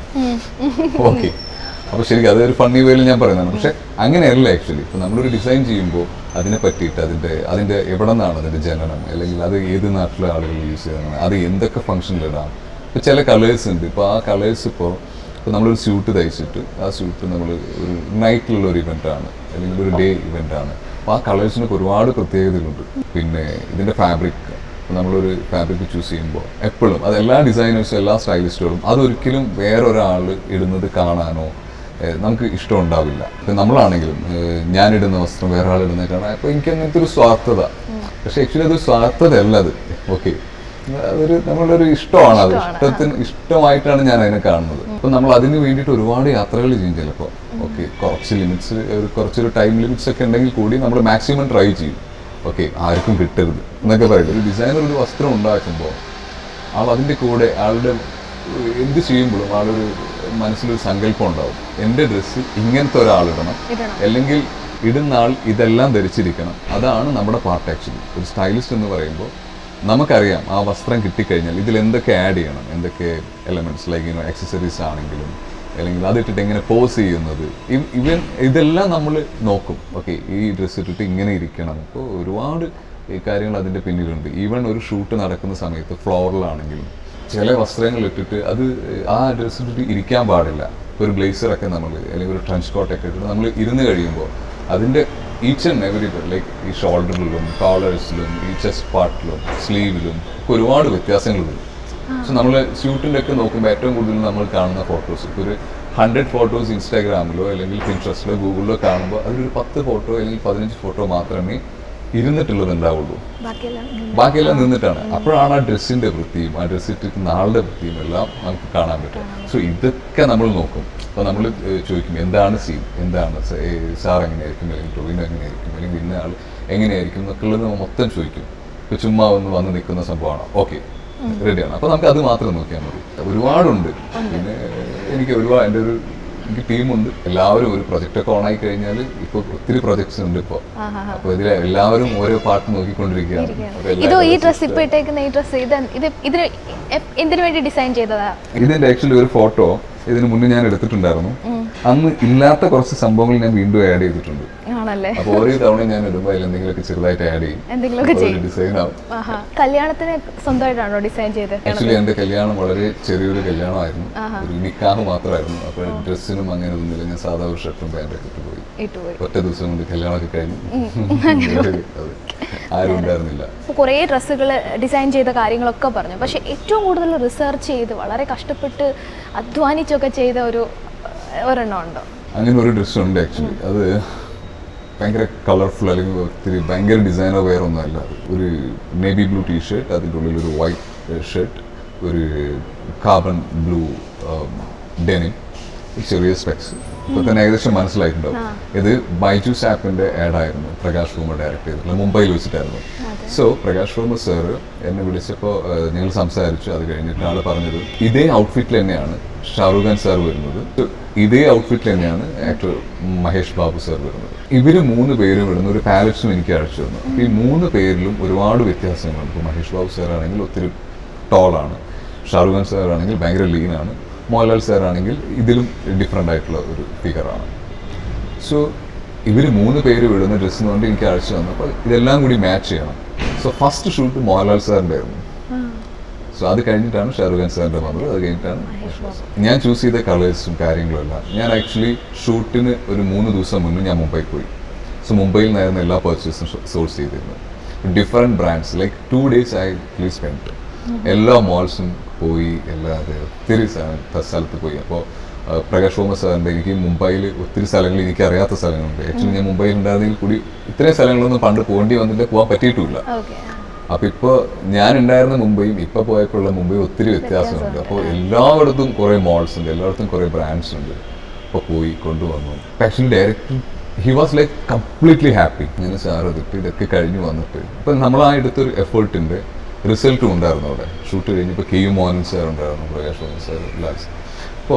ഓക്കെ അപ്പോൾ ശരിക്കും അതൊരു ഫണ്ണി വേയിൽ ഞാൻ പറയുന്നതാണ് പക്ഷെ അങ്ങനെയല്ല ആക്ച്വലി ഇപ്പോൾ നമ്മളൊരു ഡിസൈൻ ചെയ്യുമ്പോൾ അതിനെ പറ്റിയിട്ട് അതിൻ്റെ അതിൻ്റെ എവിടെ നിന്നാണ് അതിൻ്റെ ജനനം അല്ലെങ്കിൽ അത് ഏത് നാട്ടിലെ ആളുകൾ യൂസ് ചെയ്യുന്നതാണ് അത് എന്തൊക്കെ ഫംഗ്ഷനിലിടാം ഇപ്പോൾ ചില കളേഴ്സ് ഉണ്ട് ഇപ്പോൾ ആ കളേഴ്സ് ഇപ്പോൾ ഇപ്പോൾ നമ്മളൊരു സ്യൂട്ട് തയ്ച്ചിട്ട് ആ സ്യൂട്ട് നമ്മൾ ഒരു നൈറ്റിലുള്ള ഒരു ഇവൻ്റ് ആണ് അല്ലെങ്കിൽ ഒരു ഡേ ഇവൻ്റ് ആണ് അപ്പോൾ ആ കളേഴ്സിനൊക്കെ ഒരുപാട് പ്രത്യേകതകളുണ്ട് പിന്നെ ഇതിൻ്റെ ഫാബ്രിക് നമ്മളൊരു ഫാബ്രിക് ചൂസ് ചെയ്യുമ്പോൾ എപ്പോഴും അത് എല്ലാ ഡിസൈനേഴ്സും എല്ലാ സ്റ്റൈലിസ്റ്റുകളും അതൊരിക്കലും വേറൊരാൾ ഇടുന്നത് കാണാനോ ഏഹ് നമുക്ക് ഇഷ്ടം ഉണ്ടാവില്ല ഇപ്പം നമ്മളാണെങ്കിലും ഏഹ് ഞാനിടുന്ന വസ്ത്രം വേറെ ആൾ ഇടുന്നത് കാണാൻ അപ്പോൾ എനിക്ക് അങ്ങനത്തെ ഒരു സ്വാർത്ഥത പക്ഷെ ആക്ച്വലി അതൊരു സ്വാർത്ഥതയല്ല അത് ഓക്കെ അതൊരു നമ്മളുടെ ഒരു ഇഷ്ടമാണ് അത് ഇഷ്ടത്തിന് ഇഷ്ടമായിട്ടാണ് ഞാൻ അതിനെ കാണുന്നത് അപ്പം നമ്മൾ അതിന് വേണ്ടിയിട്ട് ഒരുപാട് യാത്രകൾ ചെയ്യും ചിലപ്പോൾ ഓക്കെ കുറച്ച് ലിമിറ്റ്സ് ഒരു കുറച്ചൊരു ടൈം ലിമിറ്റ്സ് ഒക്കെ ഉണ്ടെങ്കിൽ കൂടി നമ്മൾ മാക്സിമം ട്രൈ ചെയ്യും ഓക്കെ ആർക്കും കിട്ടരുത് എന്നൊക്കെ പറയും ഒരു ഡിസൈനർ ഒരു വസ്ത്രം ഉണ്ടാക്കുമ്പോൾ ആൾ അതിൻ്റെ കൂടെ ആളുടെ ഏഹ്, എന്ത് ചെയ്യുമ്പോഴും ആളൊരു മനസ്സിലൊരു സങ്കല്പം ഉണ്ടാവും എൻ്റെ ഡ്രസ്സ് ഇങ്ങനത്തെ ഒരാളിടണം ഇടണം. അല്ലെങ്കിൽ ഇടുന്ന ആൾ ഇതെല്ലാം ധരിച്ചിരിക്കണം അതാണ് നമ്മുടെ പാർട്ട് ആക്ച്വലി ഒരു സ്റ്റൈലിസ്റ്റ് എന്ന് പറയുമ്പോൾ നമുക്കറിയാം ആ വസ്ത്രം കിട്ടിക്കഴിഞ്ഞാൽ ഇതിൽ എന്തൊക്കെ ആഡ് ചെയ്യണം എന്തൊക്കെ എലമെന്റ്സ് ലൈക്ക് യുനോ എക്സസറീസ് ആണെങ്കിലും അല്ലെങ്കിൽ അതിട്ടിട്ട് എങ്ങനെ പോസ് ചെയ്യുന്നത് ഇവ- ഇവൻ ഇതെല്ലാം നമ്മൾ നോക്കും ഓക്കെ ഈ ഡ്രസ്സ് ഇട്ടിട്ട് ഇങ്ങനെ ഇരിക്കണം അപ്പോൾ ഒരുപാട് ഈ കാര്യങ്ങൾ അതിൻ്റെ പിന്നിലുണ്ട് ഈവൻ ഒരു ഷൂട്ട് നടക്കുന്ന സമയത്ത് ഫ്ലോറിലാണെങ്കിലും ചില വസ്ത്രങ്ങൾ ഇട്ടിട്ട് അത് ആ ഡ്രസ്സ് ഇട്ടിട്ട് ഇരിക്കാൻ പാടില്ല ഒരു ബ്ലേസറൊക്കെ നമ്മൾ അല്ലെങ്കിൽ ഒരു ട്രഞ്ച് കോട്ടൊക്കെ ഇട്ടിട്ട് നമ്മൾ ഇരുന്ന് കഴിയുമ്പോൾ അതിൻ്റെ ഈച്ച് ആൻഡ് എവറി ലൈക്ക് ഈ ഷോൾഡറിലും കോളേഴ്സിലും ഈ ചെസ്റ്റ് പാർട്ടിലും സ്ലീവിലും ഒക്കെ ഒരുപാട് വ്യത്യാസങ്ങളുണ്ട് സോ നമ്മൾ സ്യൂട്ടിൻ്റെ ഒക്കെ നോക്കുമ്പോൾ ഏറ്റവും കൂടുതൽ നമ്മൾ കാണുന്ന ഫോട്ടോസ് ഇപ്പോൾ ഒരു ഹൺഡ്രഡ് ഫോട്ടോസ് ഇൻസ്റ്റാഗ്രാമിലോ അല്ലെങ്കിൽ പിൻട്രസ്റ്റിലോ ഗൂഗിളിലോ കാണുമ്പോൾ അതിലൊരു പത്ത് ഫോട്ടോ അല്ലെങ്കിൽ പതിനഞ്ച് ഫോട്ടോ മാത്രമേ ഇരുന്നിട്ടുള്ളത് ഉണ്ടാവുള്ളൂ ബാക്കിയെല്ലാം ബാക്കിയെല്ലാം നിന്നിട്ടാണ് അപ്പോഴാണ് ആ ഡ്രസ്സിന്റെ വൃത്തിയും ആ ഡ്രസ്സ് ഇട്ടിരിക്കുന്ന ആളുടെ വൃത്തിയും എല്ലാം നമുക്ക് കാണാൻ പറ്റും സോ ഇതൊക്കെ നമ്മൾ നോക്കും അപ്പോൾ നമ്മൾ ചോദിക്കും എന്താണ് സീൻ എന്താണ് സ- ഏ, സാർ എങ്ങനെയായിരിക്കും അല്ലെങ്കിൽ ടൊവിനോ എങ്ങനെയായിരിക്കും അല്ലെങ്കിൽ ഇന്ന ആൾ എങ്ങനെയായിരിക്കും എന്നൊക്കെ ഉള്ളത് നമ്മൾ മൊത്തം ചോദിക്കും ഇപ്പൊ ചുമ്മാ ഒന്ന് വന്ന് നിൽക്കുന്ന സംഭവമാണ് ഓക്കെ റെഡിയാണ് അപ്പൊ നമുക്ക് അത് മാത്രം നോക്കിയാൽ മതി ഒരുപാടുണ്ട് പിന്നെ എനിക്ക് ഒരുപാട് എൻ്റെ ഒരു എനിക്ക് ടീമുണ്ട് എല്ലാവരും ഒരു പ്രൊജക്റ്റ് ഒക്കെ ഓൺ ആയി കഴിഞ്ഞാൽ ഇപ്പൊ ഒത്തിരി പ്രൊജക്ട്സ് ഉണ്ട് ഇപ്പോൾ അപ്പൊ ഇതിൽ എല്ലാവരും ഓരോ പാട്ട് നോക്കിക്കൊണ്ടിരിക്കുകയാണ് അപ്പൊ എല്ലാ ഇതോ ഈ projects ഡ്രസ്സ് ഇപ്പൊ ഇട്ടേക്കുന്ന ഈ ഡ്രസ്സ് ഇത് ഇത് ഇതിന് എ- എന്തിനു വേണ്ടി ഡിസൈൻ ചെയ്തതാ ഇതിന്റെ ആക്ച്വലി ഒരു ഫോട്ടോ ഇതിന് മുന്നേ ഞാൻ എടുത്തിട്ടുണ്ടായിരുന്നു അന്ന് ഇല്ലാത്ത കുറച്ച് സംഭവങ്ങൾ ഞാൻ വീണ്ടും ആഡ് ചെയ്തിട്ടുണ്ട് ആണല്ലേ അപ്പൊ ഓരോ തവണ ഞാൻ ഇടുമ്പോൾ അതിൽ എന്തെങ്കിലുമൊക്കെ ചെറുതായിട്ട് ആഡ് ചെയ്യും എന്തെങ്കിലുമൊക്കെ ചെയ്യും ഡിസൈൻ ആവും ആഹാ കല്യാണത്തിന് സ്വന്തമായിട്ടാണോ ഡിസൈൻ ചെയ്ത് ആക്ച്വലി എന്റെ കല്യാണം വളരെ ചെറിയൊരു കല്യാണമായിരുന്നു ഒരു നിക്കാഹ് മാത്രമായിരുന്നു അപ്പൊ ഡ്രസ്സിനും അങ്ങനെ ഒന്നുമില്ല ഞാൻ സാധാ ഒരു ഷർട്ടും പാൻറ്റൊക്കെ ഇട്ട് പോയി ഇട്ടുപോയി ഒറ്റ ദിവസം കൊണ്ട് കല്യാണമൊക്കെ കഴിഞ്ഞു അതെ. ആരും ഉണ്ടായിരുന്നില്ല അപ്പോൾ കുറേ ഡ്രസ്സുകൾ ഡിസൈൻ ചെയ്ത കാര്യങ്ങളൊക്കെ പറഞ്ഞു പക്ഷെ ഏറ്റവും കൂടുതൽ റിസർച്ച് ചെയ്ത് വളരെ കഷ്ടപ്പെട്ട് അധ്വാനിച്ചൊക്കെ ചെയ്ത ഒരു ഏഹ്, ഒരെണ്ണം ഉണ്ടോ അങ്ങനെ ഒരു ഡ്രസ് ഉണ്ട് ആക്ച്വലി അത് ഭയങ്കര കളർഫുൾ അല്ലെങ്കിൽ ഒത്തിരി ഭയങ്കര ഡിസൈനോ വേറെ ഒന്നുമല്ല ഒരു നേവി ബ്ലൂ ടീ ഷർട്ട് അതിൻ്റെ ഉള്ളിൽ ഒരു വൈറ്റ് ഷർട്ട് ഒരു കാർബൺ ബ്ലൂ ഡെനിം ചെറിയ സ്പെക്സ് ഇപ്പൊ തന്നെ ഏകദേശം മനസ്സിലായിട്ടുണ്ടാവും ഇത് ബൈജൂസ് ആപ്പിന്റെ ആഡ് ആയിരുന്നു പ്രകാശ് വർമ്മ ഡയറക്ട് ചെയ്തിട്ടുള്ളത് മുംബൈയിൽ വെച്ചിട്ടായിരുന്നു സോ പ്രകാശ് വർമ്മ സാർ എന്നെ വിളിച്ചപ്പോൾ ഞങ്ങൾ സംസാരിച്ചു അത് കഴിഞ്ഞിട്ട് ആള് പറഞ്ഞത് ഇതേ ഔട്ട്ഫിറ്റിൽ തന്നെയാണ് ഷാറുഖ് ഖാൻ സാർ വരുന്നത് So, ഇതേ ഔട്ട്ഫിറ്റിൽ തന്നെയാണ് ആക്ടർ മഹേഷ് ബാബു സാർ വരുന്നത് ഇവര് മൂന്ന് പേരും ഇടുന്ന ഒരു പാലറ്റ്സും എനിക്ക് അയച്ചു തന്നു അപ്പൊ ഈ മൂന്ന് പേരിലും ഒരുപാട് വ്യത്യാസങ്ങളുണ്ട് ഇപ്പോൾ മഹേഷ് ബാബു സാർ ആണെങ്കിൽ ഒത്തിരി ടോളാണ് ഷാറുഖ് ഖാൻ സാർ ആണെങ്കിൽ ഭയങ്കര ലീനാണ് മോഹൻലാൽ സാർ ആണെങ്കിൽ ഇതിലും ഡിഫറെൻ്റ് ആയിട്ടുള്ള ഒരു ഫിഗറാണ് സോ ഇവർ മൂന്ന് പേര് വിടുന്ന ഡ്രസ്സ് കൊണ്ട് എനിക്ക് അയച്ചു തന്നു അപ്പോൾ ഇതെല്ലാം കൂടി മാച്ച് ചെയ്യണം സോ ഫസ്റ്റ് ഷൂട്ട് മോഹൻലാൽ സാറിൻ്റെ ആയിരുന്നു സോ അത് കഴിഞ്ഞിട്ടാണ് ഷാറുഖ് ഖാൻ സാറിൻ്റെ വന്നത് അത് കഴിഞ്ഞിട്ടാണ് ഞാൻ ചൂസ് ചെയ്ത കളേഴ്സും കാര്യങ്ങളും എല്ലാം ഞാൻ ആക്ച്വലി ഷൂട്ടിന് ഒരു മൂന്ന് ദിവസം മുന്നേ ഞാൻ മുംബൈ പോയി സോ മുംബൈയിൽ നിന്നായിരുന്നു എല്ലാ പർച്ചേസും സോഴ്സ് ചെയ്തിരുന്നത് different brands like two days I please spend എല്ലാ മോൾസും പോയി എല്ലാ അതെ, ഒത്തിരി സ്ഥ- സ്ഥലത്ത് പോയി അപ്പോൾ പ്രകാശ് ഓമ സാറിൻ്റെ എനിക്ക് മുംബൈയിൽ ഒത്തിരി സ്ഥലങ്ങൾ എനിക്ക് അറിയാത്ത സ്ഥലങ്ങളുണ്ട് ആക്ച്വലി ഞാൻ മുംബൈയിൽ ഉണ്ടായിരുന്നെങ്കിൽ കൂടി ഇത്രയും സ്ഥലങ്ങളൊന്നും പണ്ട് പോകേണ്ടി വന്നില്ല പോകാൻ പറ്റിയിട്ടുമില്ല ഓക്കെ അപ്പൊ ഇപ്പൊ ഞാൻ ഉണ്ടായിരുന്ന മുംബൈയും ഇപ്പൊ പോയപ്പോഴുള്ള മുംബൈ ഒത്തിരി വ്യത്യാസമുണ്ട് അപ്പോൾ എല്ലായിടത്തും കുറെ മോൾസ് ഉണ്ട് എല്ലായിടത്തും കുറെ ബ്രാൻഡ്സ് ഉണ്ട് അപ്പോൾ പോയി കൊണ്ടുവന്നു actually director he was like completely happy ഇങ്ങനെ സാറ് ഇതിട്ട് ഇതൊക്കെ കഴിഞ്ഞ് വന്നിട്ട് ഇപ്പൊ നമ്മൾ ആ എടുത്തൊരു എഫേർട്ടിന്റെ റിസൾട്ടും ഉണ്ടായിരുന്നു അവിടെ ഷൂട്ട് കഴിഞ്ഞപ്പോൾ കെ യു മോഹൻ സാർ ഉണ്ടായിരുന്നു പ്രകാശ് മോഹൻ സാർ ലാസ് അപ്പോൾ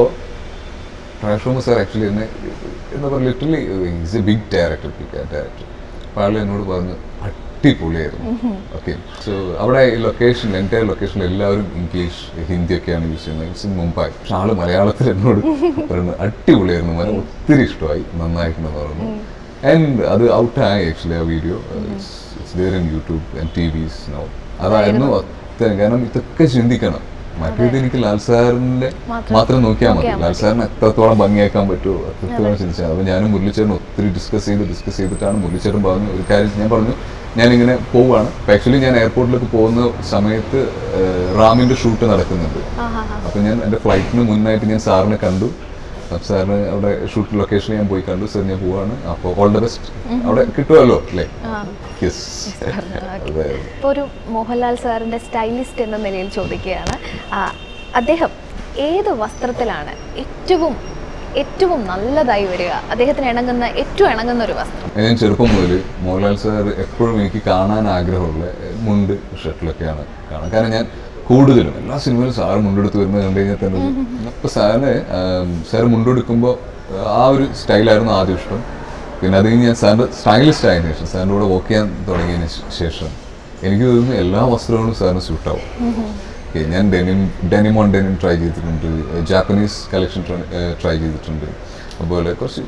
പ്രകാശ് സാർ ആക്ച്വലി എന്നെ എന്താ പറയുക literally is a big director big director അപ്പോൾ ആൾ എന്നോട് പറഞ്ഞു അടിപൊളിയായിരുന്നു ഓക്കെ സോ അവിടെ ഈ ലൊക്കേഷൻ എൻ്റെ ലൊക്കേഷനിൽ എല്ലാവരും ഇംഗ്ലീഷ് ഹിന്ദി ഒക്കെയാണ് യൂസ് ചെയ്യുന്നത് ഇറ്റ്സ് ഇൻ മുംബൈ പക്ഷെ ആള് മലയാളത്തിൽ എന്നോട് പറയുന്നത് അടിപൊളിയായിരുന്നു മന ഒത്തിരി ഇഷ്ടമായി നന്നായിട്ടുണ്ടെന്ന് പറഞ്ഞു ആൻഡ് അത് ഔട്ടായി ആക്ച്വലി ആ video it's there in YouTube and TVs no അതായിരുന്നു അത്ര കാരണം ഇതൊക്കെ ചിന്തിക്കണം മറ്റേത് എനിക്ക് ലാൽ സാറിന്റെ മാത്രം നോക്കിയാൽ മതി ലാൽ സാറിന് എത്രത്തോളം ഭംഗിയാക്കാൻ പറ്റുമോ അത്രത്തോളം ചിന്തിച്ചാൽ അപ്പോൾ ഞാനും മുരളിച്ചേട്ടൻ ഒത്തിരി ഡിസ്കസ് ചെയ്ത് ഡിസ്കസ് ചെയ്തിട്ടാണ് മുരളിച്ചേട്ടൻ പറഞ്ഞു ഒരു കാര്യം ഞാൻ പറഞ്ഞു ഞാനിങ്ങനെ പോവുകയാണ് ആക്ച്വലി ഞാൻ എയർപോർട്ടിലേക്ക് പോകുന്ന സമയത്ത് ഏഹ്, റാമിന്റെ ഷൂട്ട് നടക്കുന്നുണ്ട് അപ്പോൾ ഞാൻ എൻ്റെ ഫ്ലൈറ്റിന് മുന്നായിട്ട് ഞാൻ സാറിനെ കണ്ടു അപ്പം സാറിന് അവിടെ ഷൂട്ട് ലൊക്കേഷനിൽ ഞാൻ പോയി കണ്ടു സാർ ഞാൻ പോവാണ് അപ്പോൾ ഓൾ ദ ബെസ്റ്റ് അവിടെ കിട്ടുമല്ലോ അല്ലേ യെസ് അതെ ഇപ്പോൾ ഒരു മോഹൻലാൽ സാറിൻ്റെ സ്റ്റൈലിസ്റ്റ് എന്ന നിലയിൽ ചോദിക്കുകയാണ് ആ, അദ്ദേഹം ഏത് വസ്ത്രത്തിലാണ് ഏറ്റവും ഏറ്റവും നല്ലതായി വരിക അദ്ദേഹത്തിന് ഇണങ്ങുന്ന ഏറ്റവും ഇണങ്ങുന്ന ഒരു വസ്ത്രം ഞാൻ ചെറുപ്പം മുതൽ മോഹൻലാൽ സാർ എപ്പോഴും എനിക്ക് കാണാൻ ആഗ്രഹമുള്ള ഏഹ്, മുണ്ട് ഷർട്ടിലൊക്കെയാണ് കാണാൻ കാരണം ഞാൻ കൂടുതലും എല്ലാ സിനിമയിലും സാറ് മുണ്ടെടുത്ത് വരുന്നത് കണ്ടു കഴിഞ്ഞാൽ തന്നെ അപ്പോൾ സാറിന് സാർ മുണ്ടെടുക്കുമ്പോൾ ആ ഒരു സ്റ്റൈലായിരുന്നു ആദ്യം ഇഷ്ടം പിന്നെ അത് കഴിഞ്ഞ് ഞാൻ സാറിൻ്റെ സ്റ്റൈലിസ്റ്റ് ആയതിനു ശേഷം സാറിൻ്റെ കൂടെ വർക്ക് ചെയ്യാൻ തുടങ്ങിയതിന് ശേ- ശേഷം എനിക്ക് തോന്നുന്നു എല്ലാ വസ്ത്രങ്ങളും സാറിന് സ്യൂട്ടാവും ഓക്കെ ഞാൻ denim denim on denim try ചെയ്തിട്ടുണ്ട് ജാപ്പനീസ് കളക്ഷൻ ട്രൈ ചെയ്തിട്ടുണ്ട് അതുപോലെ കുറച്ച്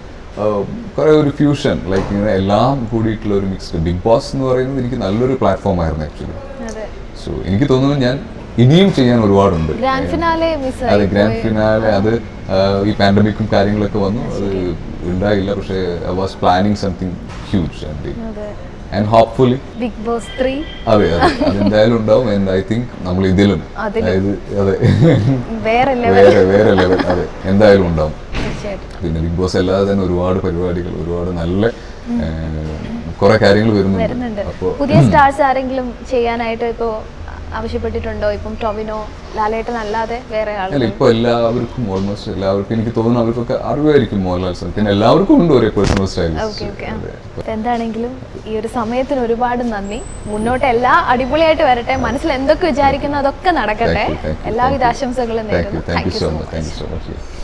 കുറേ ഒരു ഫ്യൂഷൻ ലൈക്ക് ഇങ്ങനെ എല്ലാം കൂടിയിട്ടുള്ള ഒരു മിക്സ്ഡ് ബിഗ് ബോസ് എന്ന് പറയുന്നത് എനിക്ക് നല്ലൊരു പ്ലാറ്റ്ഫോം ആയിരുന്നു ആക്ച്വലി അതെ സോ എനിക്ക് തോന്നുന്നു ഞാൻ ഇനിയും ചെയ്യാൻ ഒരുപാടുണ്ട് ഗ്രാൻഡ് ഫിനാലെ മിസ് അതെ ഗ്രാൻഡ് ഫിനാലെ അത് ആ, ഈ പാൻഡമിക്കും കാര്യങ്ങളൊക്കെ വന്നു അത് ഉണ്ടായില്ല പക്ഷേ I was planning something huge and അതെ and hopefully Bigg Boss three അതെ അതെ അതെന്തായാലും ഉണ്ടാവും ആൻഡ് ഐ തിങ്ക് നമ്മൾ ഇതിലും അതിലും. അതായത് അതെ വേറെ ലെവൽ വേറെ വേറെ ലെവൽ അതെ എന്തായാലും ഉണ്ടാവും തീർച്ചയായിട്ടും പിന്നെ ബിഗ് ബോസ് അല്ലാതെ തന്നെ ഒരുപാട് പരിപാടികൾ ഒരുപാട് നല്ല കുറെ കാര്യങ്ങൾ വരുന്നുണ്ട് വരുന്നുണ്ട് അപ്പോൾ പുതിയ സ്റ്റാർസ് ആരെങ്കിലും ചെയ്യാനായിട്ട് ഇപ്പോൾ ആവശ്യപ്പെട്ടിട്ടുണ്ടോ ഇപ്പം ടൊവിനോ ലാലേട്ടൻ അല്ലാതെ വേറെ അല്ല ആളുകൾ ഇപ്പൊ എല്ലാവർക്കും ഓൾമോസ്റ്റ് എല്ലാവർക്കും എനിക്ക് തോന്നുന്നു അവർക്കൊക്കെ അറിവായിരിക്കും മോഹൻലാൽ സാർ പിന്നെ എല്ലാവർക്കും ഉണ്ട് ഒരേ പേഴ്സണൽ ഓക്കെ സ്റ്റൈൽ ഓക്കെ എന്താണെങ്കിലും ഈ ഒരു സമയത്തിന് ഒരുപാട് നന്ദി മുന്നോട്ട് എല്ലാ അടിപൊളിയായിട്ട് വരട്ടെ മനസ്സിൽ എന്തൊക്കെ വിചാരിക്കുന്നു അതൊക്കെ നടക്കട്ടെ Thank you, thank you, എല്ലാവിധ thank you. ആശംസകളും താങ്ക് യു നേരുന്നു thank you thank you so so much much thank you so much